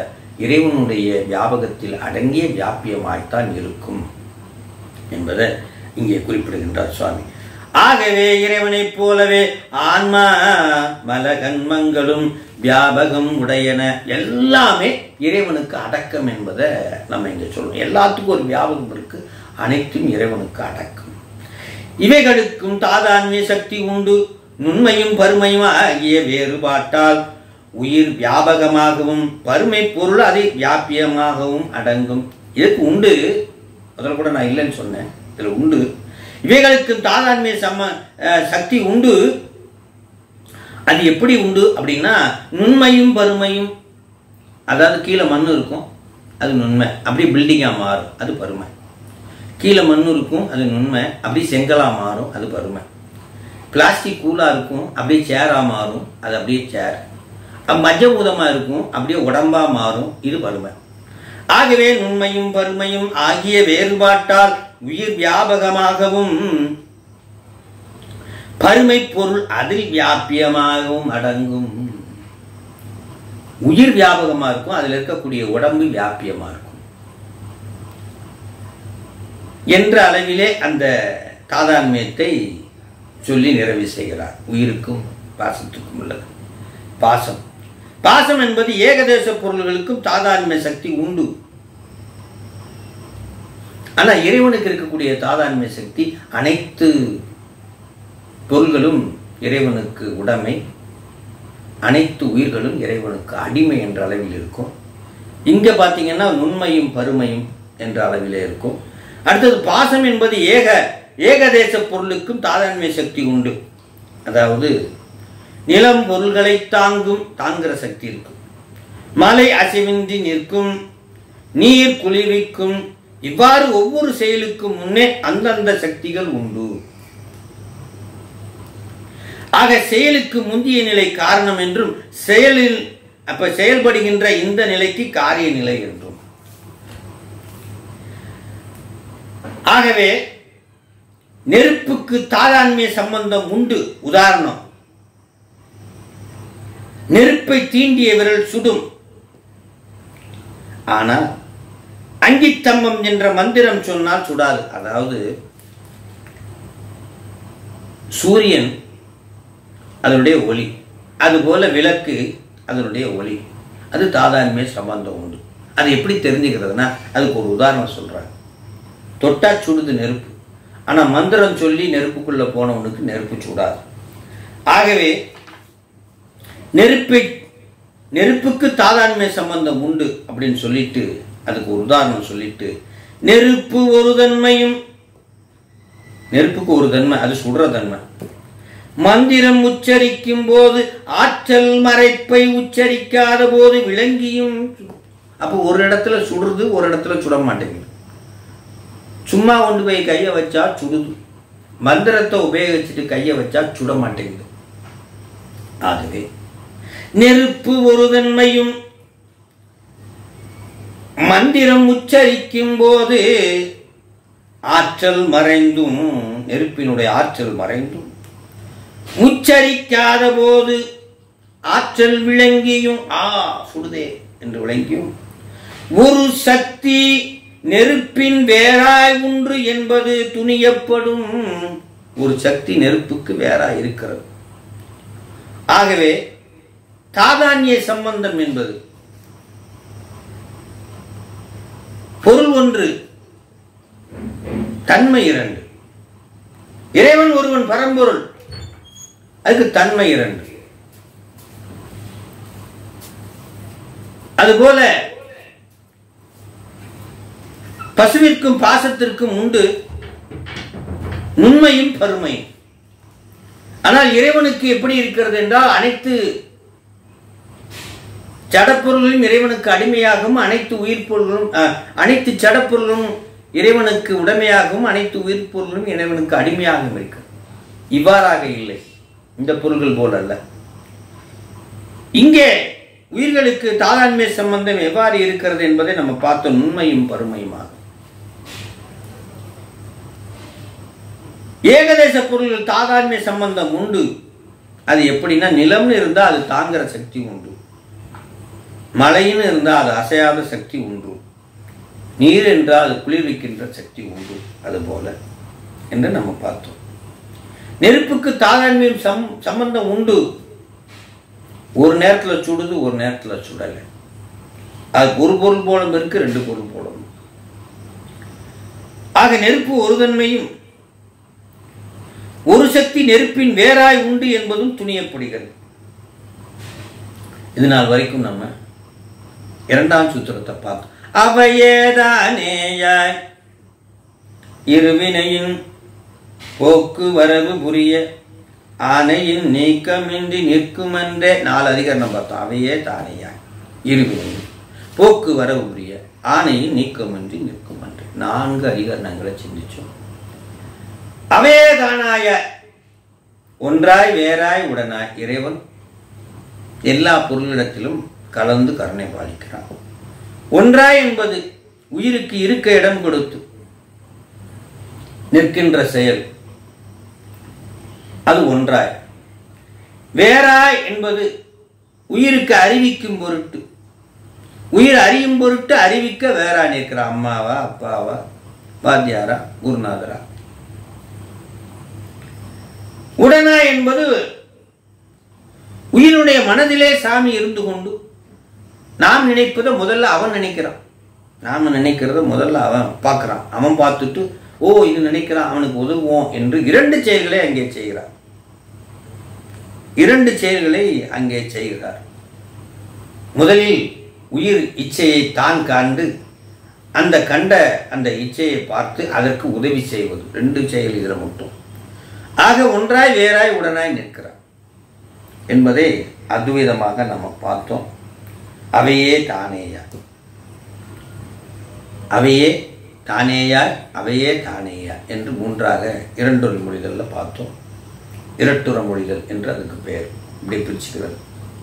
Speaker 1: இறைவனுடைய வியாபகத்தில் அடங்கிய வியாபியமாய்த்தான் இருக்கும் என்பதை இங்கே குறிப்பிடுகின்றார் சுவாமி ஆகவே இறைவனைப் போலவே ஆன்மா மலகன்மங்களும் வியாபகம் உடையன எல்லாமே இறைவனுக்கு அடக்கம் என்பதை நம்ம இங்க சொல்றோம் எல்லாத்துக்கும் ஒரு வியாபகம் இருக்கு அனைத்தும் இறைவனுக்கு அடக்கம் இவைகளுக்கும் தாதான்மிய சக்தி உண்டு நுண்மையும் பருமையும் ஆகிய வேறுபாட்டால் உயிர் வியாபகமாகவும் பருமை பொருள் அதை வியாபியமாகவும் அடங்கும் இதுக்கு உண்டு அதில் கூட நான் இல்லைன்னு சொன்னேன் இதில் உண்டு இவைகளுக்கு தாதான்மிய சம அஹ், சக்தி உண்டு அது எப்படி உண்டு அப்படின்னா நுண்மையும் பருமையும் அதாவது கீழே மண் இருக்கும் அது நுண்மை அப்படியே பில்டிங்காக மாறும் அது பருமை கீழே மண் இருக்கும் அது நுண்மை அப்படியே செங்கலாக மாறும் அது பருமை பிளாஸ்டிக் கூலாக இருக்கும் அப்படியே சேராக மாறும் அது அப்படியே சேர் மஜ்ஜபூதமாக இருக்கும் அப்படியே உடம்பா மாறும் இது பருமை ஆகவே நுண்மையும் பருமையும் ஆகிய வேறுபாட்டால் உயிர் வியாபகமாகவும் பருமை பொருள் அதில் வியாபியமாகவும் அடங்கும் உயிர் வியாபகமா இருக்கும் அதில் இருக்கக்கூடிய உடம்பு வியாபியமா இருக்கும் என்ற அளவிலே அந்த தாதான்மியத்தை சொல்லி நிறைவு செய்கிறார் உயிருக்கும் பாசத்துக்கும் உள்ளது பாசம் பாசம் என்பது ஏகதேச பொருள்களுக்கும் தாதான்மிய சக்தி உண்டு ஆனா இறைவனுக்கு இருக்கக்கூடிய தாதான்மிய சக்தி அனைத்து பொருள்களும் இறைவனுக்கு உடைமை அனைத்து உயிர்களும் இறைவனுக்கு அடிமை என்ற அளவில் இருக்கும் இங்க பார்த்தீங்கன்னா நுண்மையும் பருமையும் என்ற அளவிலே இருக்கும் அடுத்தது பாசம் என்பது ஏக ஏகதேச பொருளுக்கும் தாதான்மிய சக்தி உண்டு அதாவது நிலம் பொருள்களை தாங்கும் தாங்குகிற சக்தி இருக்கும் மலை அசைவின்றி நிற்கும் நீர் குளிர்விக்கும் இவ்வாறு ஒவ்வொரு செயலுக்கும் முன்னே அந்தந்த சக்திகள் உண்டு ஆக செயலுக்கு முந்திய நிலை காரணம் என்றும் செயலில் அப்ப செயல்படுகின்ற இந்த நிலைக்கு காரிய நிலை என்றும் ஆகவே நெருப்புக்கு தாதான்மிய சம்பந்தம் உண்டு உதாரணம் நெருப்பை தீண்டிய விரல் சுடும் ஆனால் அங்கித்தம்மம் என்ற மந்திரம் சொன்னால் சுடாது அதாவது சூரியன் அதனுடைய ஒளி அதுபோல விளக்கு அதனுடைய ஒளி அது தாதான்மிய சம்பந்தம் உண்டு அது எப்படி தெரிஞ்சுக்கிறதுனா அதுக்கு ஒரு உதாரணம் சொல்றேன் தொட்டா சுடுது நெருப்பு ஆனா மந்திரம் சொல்லி நெருப்புக்குள்ள போனவனுக்கு நெருப்பு சுடாது ஆகவே நெருப்பை நெருப்புக்கு தாதான்மை சம்பந்தம் உண்டு அப்படின்னு சொல்லிட்டு அதுக்கு ஒரு உதாரணம் சொல்லிட்டு நெருப்பு ஒரு தன்மையும் நெருப்புக்கு ஒரு தன்மை அது சுடுற தன்மை மந்திரம் உச்சரிக்கும் போது ஆற்றல் மறைப்பை உச்சரிக்காத போது விளங்கியும் அப்போ ஒரு இடத்துல சுடுறது ஒரு இடத்துல சுட மாட்டேங்குது சும்மா கொண்டு போய் கையை வச்சா சுடுது மந்திரத்தை உபயோகிச்சுட்டு கையை வச்சா சுட மாட்டேங்குது ஆகவே நெருப்பு ஒரு தன்மையும் மந்திரம் உச்சரிக்கும் போது ஆற்றல் மறைந்தும் நெருப்பினுடைய ஆற்றல் மறைந்தும் உச்சரிக்காத போது ஆற்றல் விளங்கியும் ஆ சுடுதே என்று விளங்கியும் ஒரு சக்தி நெருப்பின் வேறாய் உண்டு என்பது துணியப்படும் ஒரு சக்தி நெருப்புக்கு வேறாய் இருக்கிறது ஆகவே தாதான்ய சம்பந்தம் என்பது பொருள் ஒன்று தன்மை இரண்டு இறைவன் ஒருவன் பரம்பொருள் அதுக்கு தன்மை இரண்டு அதுபோல பசுவிற்கும் பாசத்திற்கும் உண்டு உண்மையும் பருமையும் ஆனால் இறைவனுக்கு எப்படி இருக்கிறது என்றால் அனைத்து ஜடப்பொருளும் இறைவனுக்கு அடிமையாகவும் அனைத்து உயிர் பொருளும் அஹ், அனைத்து ஜடப்பொருளும் இறைவனுக்கு உடைமையாகவும் அனைத்து உயிர் பொருளும் இறைவனுக்கு அடிமையாகவும் இருக்கு இவ்வாறாக இல்லை இந்த பொருள்கள் போல அல்ல இங்கே உயிர்களுக்கு தாதான்மை சம்பந்தம் எவ்வாறு இருக்கிறது என்பதை நம்ம பார்த்தோம் உண்மையும் பருமையுமாக ஏகதேச பொருள்கள் தாதான்மை சம்பந்தம் உண்டு அது எப்படின்னா நிலம்னு இருந்தால் அது தாங்குற சக்தி உண்டு மழைன்னு இருந்தால் அது அசையாத சக்தி உண்டு நீர் என்றால் அது குளிர்விக்கின்ற சக்தி உண்டு அதுபோல என்று நம்ம பார்த்தோம் நெருப்புக்கு தாதான்மையும் சம் சம்பந்தம் உண்டு ஒரு நேரத்தில் சுடுது ஒரு நேரத்தில் சுடலை அது ஒரு பொருள் போலும் இருக்கு ரெண்டு பொருள் போலும் ஆக நெருப்பு ஒரு தன்மையும் ஒரு சக்தி நெருப்பின் வேறாய் உண்டு என்பதும் துணியப்படுகிறது இது நாள் வரைக்கும் நம்ம இரண்டாம் சூத்திரத்தை பார்த்தோம் அவையேதானேயாய் இருவினையின் போக்கு வரவு புரிய ஆனையின் நீக்கமின்றி நிற்குமென்றே நாலு அதிகரணம் பார்த்தோம் அவையே தானேயாய் இருவினையின் போக்கு வரவு புரிய ஆனையின் நீக்கமின்றி நிற்குமென்றே நான்கு அதிகரணங்களை சிந்திச்சோம் அவையே தானாய ஒன்றாய் வேறாய் உடனாய் இறைவன் எல்லா பொருளிடத்திலும் கலந்து கருணை பாலிக்கிறான் ஒன்றாய் என்பது உயிருக்கு இருக்க இடம் கொடுத்து நிற்கின்ற செயல் அது ஒன்றாய் வேறாய் என்பது உயிருக்கு அறிவிக்கும் பொருட்டு உயிர் அறியும் பொருட்டு அறிவிக்க வேறா நிற்கிற அம்மாவா அப்பாவா வாத்தியாரா குருநாதரா உடனா என்பது உயிரினுடைய மனதிலே சாமி இருந்து கொண்டு நாம் நினைப்பதை முதல்ல அவன் நினைக்கிறான் நாம நினைக்கிறத முதல்ல அவன் பார்க்கறான் அவன் பார்த்துட்டு ஓ இது நினைக்கிறான் அவனுக்கு உதவுவோம் என்று இரண்டு செயல்களை அங்கே செய்கிறார் இரண்டு செயல்களை அங்கே செய்கிறார் முதலில் உயிர் இச்சையை தான் காண்டு அந்த கண்ட அந்த இச்சையை பார்த்து அதற்கு உதவி செய்வது ரெண்டு செயல் இதில் மட்டும் ஆக ஒன்றாய் வேறாய் உடனாய் நிற்கிறார் என்பதை அத்வைதமாக நம்ம பார்த்தோம் அவையே தானேயா அவையே தானேயா அவையே தானேயா என்று மூன்றாக இரண்டொரு மொழிகளில் பார்த்தோம் இரட்டுற மொழிகள் என்று அதுக்கு பெயர் இப்படி பிரிச்சுக்கிறது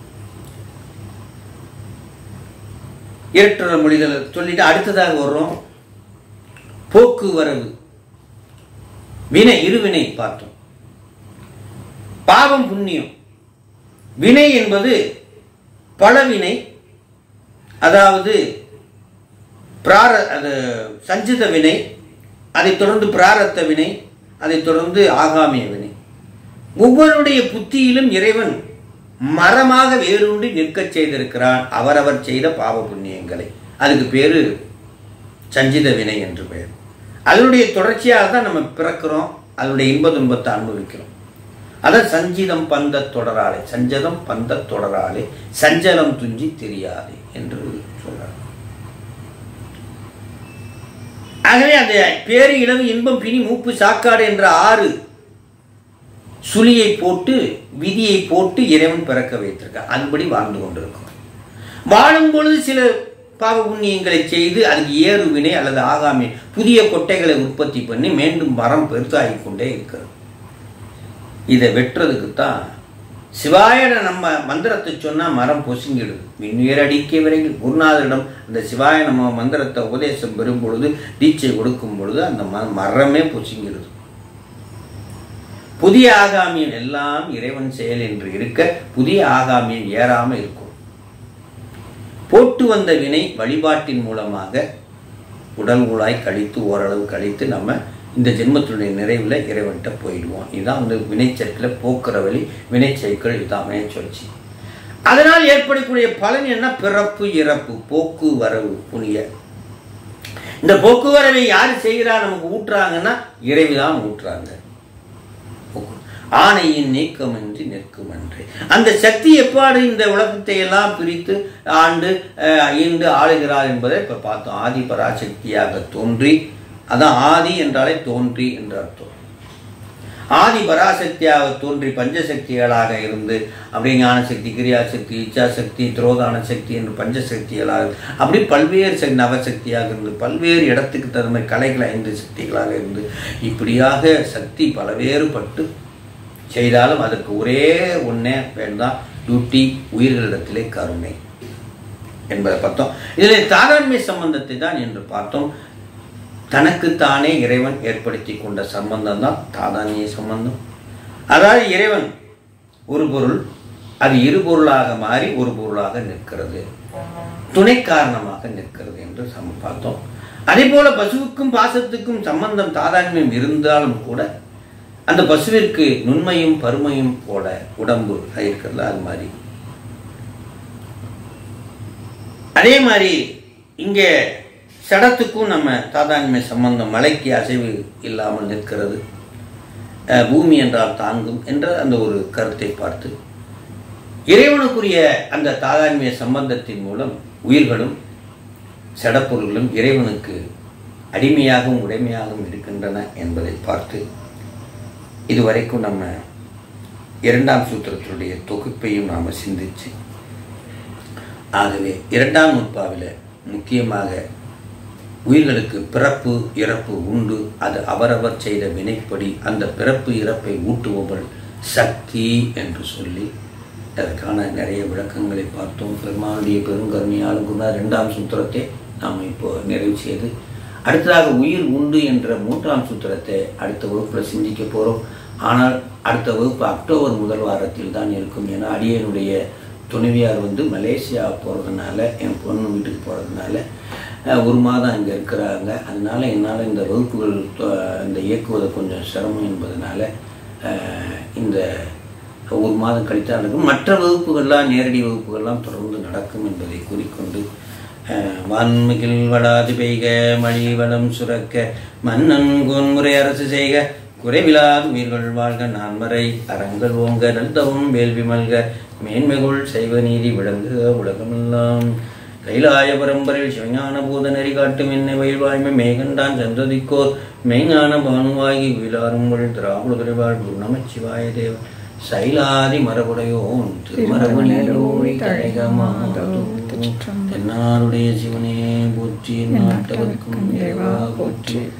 Speaker 1: இரட்டுற மொழிகள் சொல்லிட்டு அடுத்ததாக வர்றோம் போக்குவரவு வினை இருவினை பார்த்தோம் பாவம் புண்ணியம் வினை என்பது பலவினை அதாவது பிரார அது சஞ்சித வினை அதைத் தொடர்ந்து பிராரத்த வினை அதைத் தொடர்ந்து ஆகாமிய வினை ஒவ்வொருடைய புத்தியிலும் இறைவன் மரமாக வேரூன்றி நிற்கச் செய்திருக்கிறான் அவரவர் செய்த பாவ புண்ணியங்களை அதுக்கு பேரு சஞ்சித வினை என்று பெயர் அதனுடைய தொடர்ச்சியாக தான் நம்ம பிறக்கிறோம் அதனுடைய இன்ப துன்பத்தை அனுபவிக்கிறோம் அதான் சஞ்சிதம் பந்த தொடராளே சஞ்சதம் பந்த தொடராளே சஞ்சலம் துஞ்சி தெரியாதே என்று சொல்றார் ஆகவே அந்த பேரு இளவு இன்பம் பிணி மூப்பு சாக்காடு என்ற ஆறு சுழியை போட்டு விதியை போட்டு இறைவன் பிறக்க வைத்திருக்கான் அதுபடி வாழ்ந்து கொண்டிருக்கிறோம் வாழும் பொழுது சில பாவ புண்ணியங்களை செய்து அதுக்கு ஏறு வினை அல்லது ஆகாமி புதிய கொட்டைகளை உற்பத்தி பண்ணி மீண்டும் மரம் பெருசாகி கொண்டே இருக்கிறது இதை வெட்டுறதுக்கு தான் சிவாயன நம்ம மந்திரத்தை சொன்னால் மரம் பொசுங்கிடுது மின்னுயர் அடிக்க விரைவில் குருநாதரிடம் அந்த சிவாய நம்ம மந்திரத்தை உபதேசம் பெறும் பொழுது தீட்சை கொடுக்கும் பொழுது அந்த ம மரமே பொசுங்கிடுது புதிய ஆகாமியம் எல்லாம் இறைவன் செயல் என்று இருக்க புதிய ஆகாமியம் ஏறாமல் இருக்கும் போட்டு வந்த வினை வழிபாட்டின் மூலமாக உடல் உலாய் கழித்து ஓரளவு கழித்து நம்ம இந்த ஜென்மத்தினுடைய நிறைவில் இறைவன்கிட்ட போயிடுவோம் இதுதான் வந்து வினைச்சற்களை போக்குற வழி வினைச்சைக்கள் இதுதான் வினைச்சொல்ச்சி அதனால் ஏற்படக்கூடிய பலன் என்ன பிறப்பு இறப்பு போக்கு வரவு புனிய இந்த போக்குவரவை யார் செய்கிறா நமக்கு ஊட்டுறாங்கன்னா இறைவி தான் ஊட்டுறாங்க ஆணையின் நீக்கமின்றி நிற்குமன்றே அந்த சக்தி எப்பாடு இந்த உலகத்தை எல்லாம் பிரித்து ஆண்டு ஈண்டு ஆளுகிறார் என்பதை இப்போ பார்த்தோம் ஆதி பராசக்தியாக தோன்றி அதான் ஆதி என்றாலே தோன்றி என்று அர்த்தம் ஆதி பராசக்தியாக தோன்றி பஞ்சசக்திகளாக இருந்து அப்படி ஞானசக்தி கிரியாசக்தி இச்சாசக்தி துரோதான சக்தி என்று பஞ்சசக்திகளாக அப்படி பல்வேறு சக்தி நவசக்தியாக இருந்து பல்வேறு இடத்துக்கு தகுந்த மாதிரி கலைகள் ஐந்து சக்திகளாக இருந்து இப்படியாக சக்தி பலவேறுபட்டு செய்தாலும் அதற்கு ஒரே ஒன்றே வேண்டாம் டியூட்டி உயிர்களிடத்திலே கருணை என்பதை பார்த்தோம் இதில் தாராண்மை சம்பந்தத்தை தான் என்று பார்த்தோம் தனக்குத்தானே இறைவன் ஏற்படுத்தி கொண்ட சம்பந்தம் தான் தாதானிய சம்பந்தம் அதாவது இறைவன் ஒரு பொருள் அது இருபொருளாக மாறி ஒரு பொருளாக நிற்கிறது துணை காரணமாக நிற்கிறது என்று சம பார்த்தோம் அதே போல பசுவுக்கும் பாசத்துக்கும் சம்பந்தம் தாதான்மியம் இருந்தாலும் கூட அந்த பசுவிற்கு நுண்மையும் பருமையும் போல உடம்பு இருக்கிறது அது மாதிரி அதே மாதிரி இங்கே சடத்துக்கும் நம்ம தாதான்மை சம்பந்தம் மலைக்கு அசைவு இல்லாமல் நிற்கிறது அஹ், பூமி என்றால் தாங்கும் என்ற அந்த ஒரு கருத்தை பார்த்து இறைவனுக்குரிய அந்த தாதான்மிய சம்பந்தத்தின் மூலம் உயிர்களும் சடப்பொருள்களும் இறைவனுக்கு அடிமையாகவும் உடைமையாகவும் இருக்கின்றன என்பதை பார்த்து இதுவரைக்கும் நம்ம இரண்டாம் சூத்திரத்தினுடைய தொகுப்பையும் நாம் சிந்திச்சு ஆகவே இரண்டாம் நூற்பாவில் முக்கியமாக உயிர்களுக்கு பிறப்பு இறப்பு உண்டு அது அவரவர் செய்த வினைப்படி அந்த பிறப்பு இறப்பை ஊட்டுபவள் சக்தி என்று சொல்லி அதற்கான நிறைய விளக்கங்களை பார்த்தோம் பெருமானுடைய பெருங்கருணையாலும் கூட இரண்டாம் சூத்திரத்தை நாம் இப்போ நிறைவு செய்து அடுத்ததாக உயிர் உண்டு என்ற மூன்றாம் சூத்திரத்தை அடுத்த வகுப்பில் சிந்திக்க போகிறோம் ஆனால் அடுத்த வகுப்பு அக்டோபர் முதல் வாரத்தில் தான் இருக்கும் ஏன்னா அடியனுடைய துணைவியார் வந்து மலேசியா போகிறதுனால என் பொண்ணு வீட்டுக்கு போகிறதுனால ஒரு மாதம் அங்கே இருக்கிறாங்க அதனால என்னால் இந்த வகுப்புகள் தொ- இந்த இயக்குவது கொஞ்சம் சிரமம் என்பதனால அஹ், இந்த ஒரு மாதம் கழித்து நடக்கும் மற்ற வகுப்புகள்லாம் நேரடி வகுப்புகள்லாம் தொடர்ந்து நடக்கும் என்பதை கூறிக்கொண்டு அஹ், வான்மிகில் வடாது பெய்க மழி வளம் சுரக்க மன்னன் கோன்முறை அரசு செய்க குறைவிலாது உயிர்கள் வாழ்க நான்மறை அறங்கள் ஓங்க நல்தவும் வேள்வி மல்க மேன்மைகுள் செய்வ நீதி விளங்குக உலகமெல்லாம் கைலாய பரம்பரையில் சிவஞான பூத நெறி காட்டும் என்னை வயல்வாய்மை மேகண்டான் சந்ததிக்கோர் மெய்ஞான பானுவாகி விழாருங்கள் திராவிட வாழ்வு நமச்சிவாய தேவன் சைலாதி மரபுடையோன் திருமரபணியோடி தென்னாருடைய சிவனே போற்றி நாட்டவர்க்கும் இறைவா போற்றி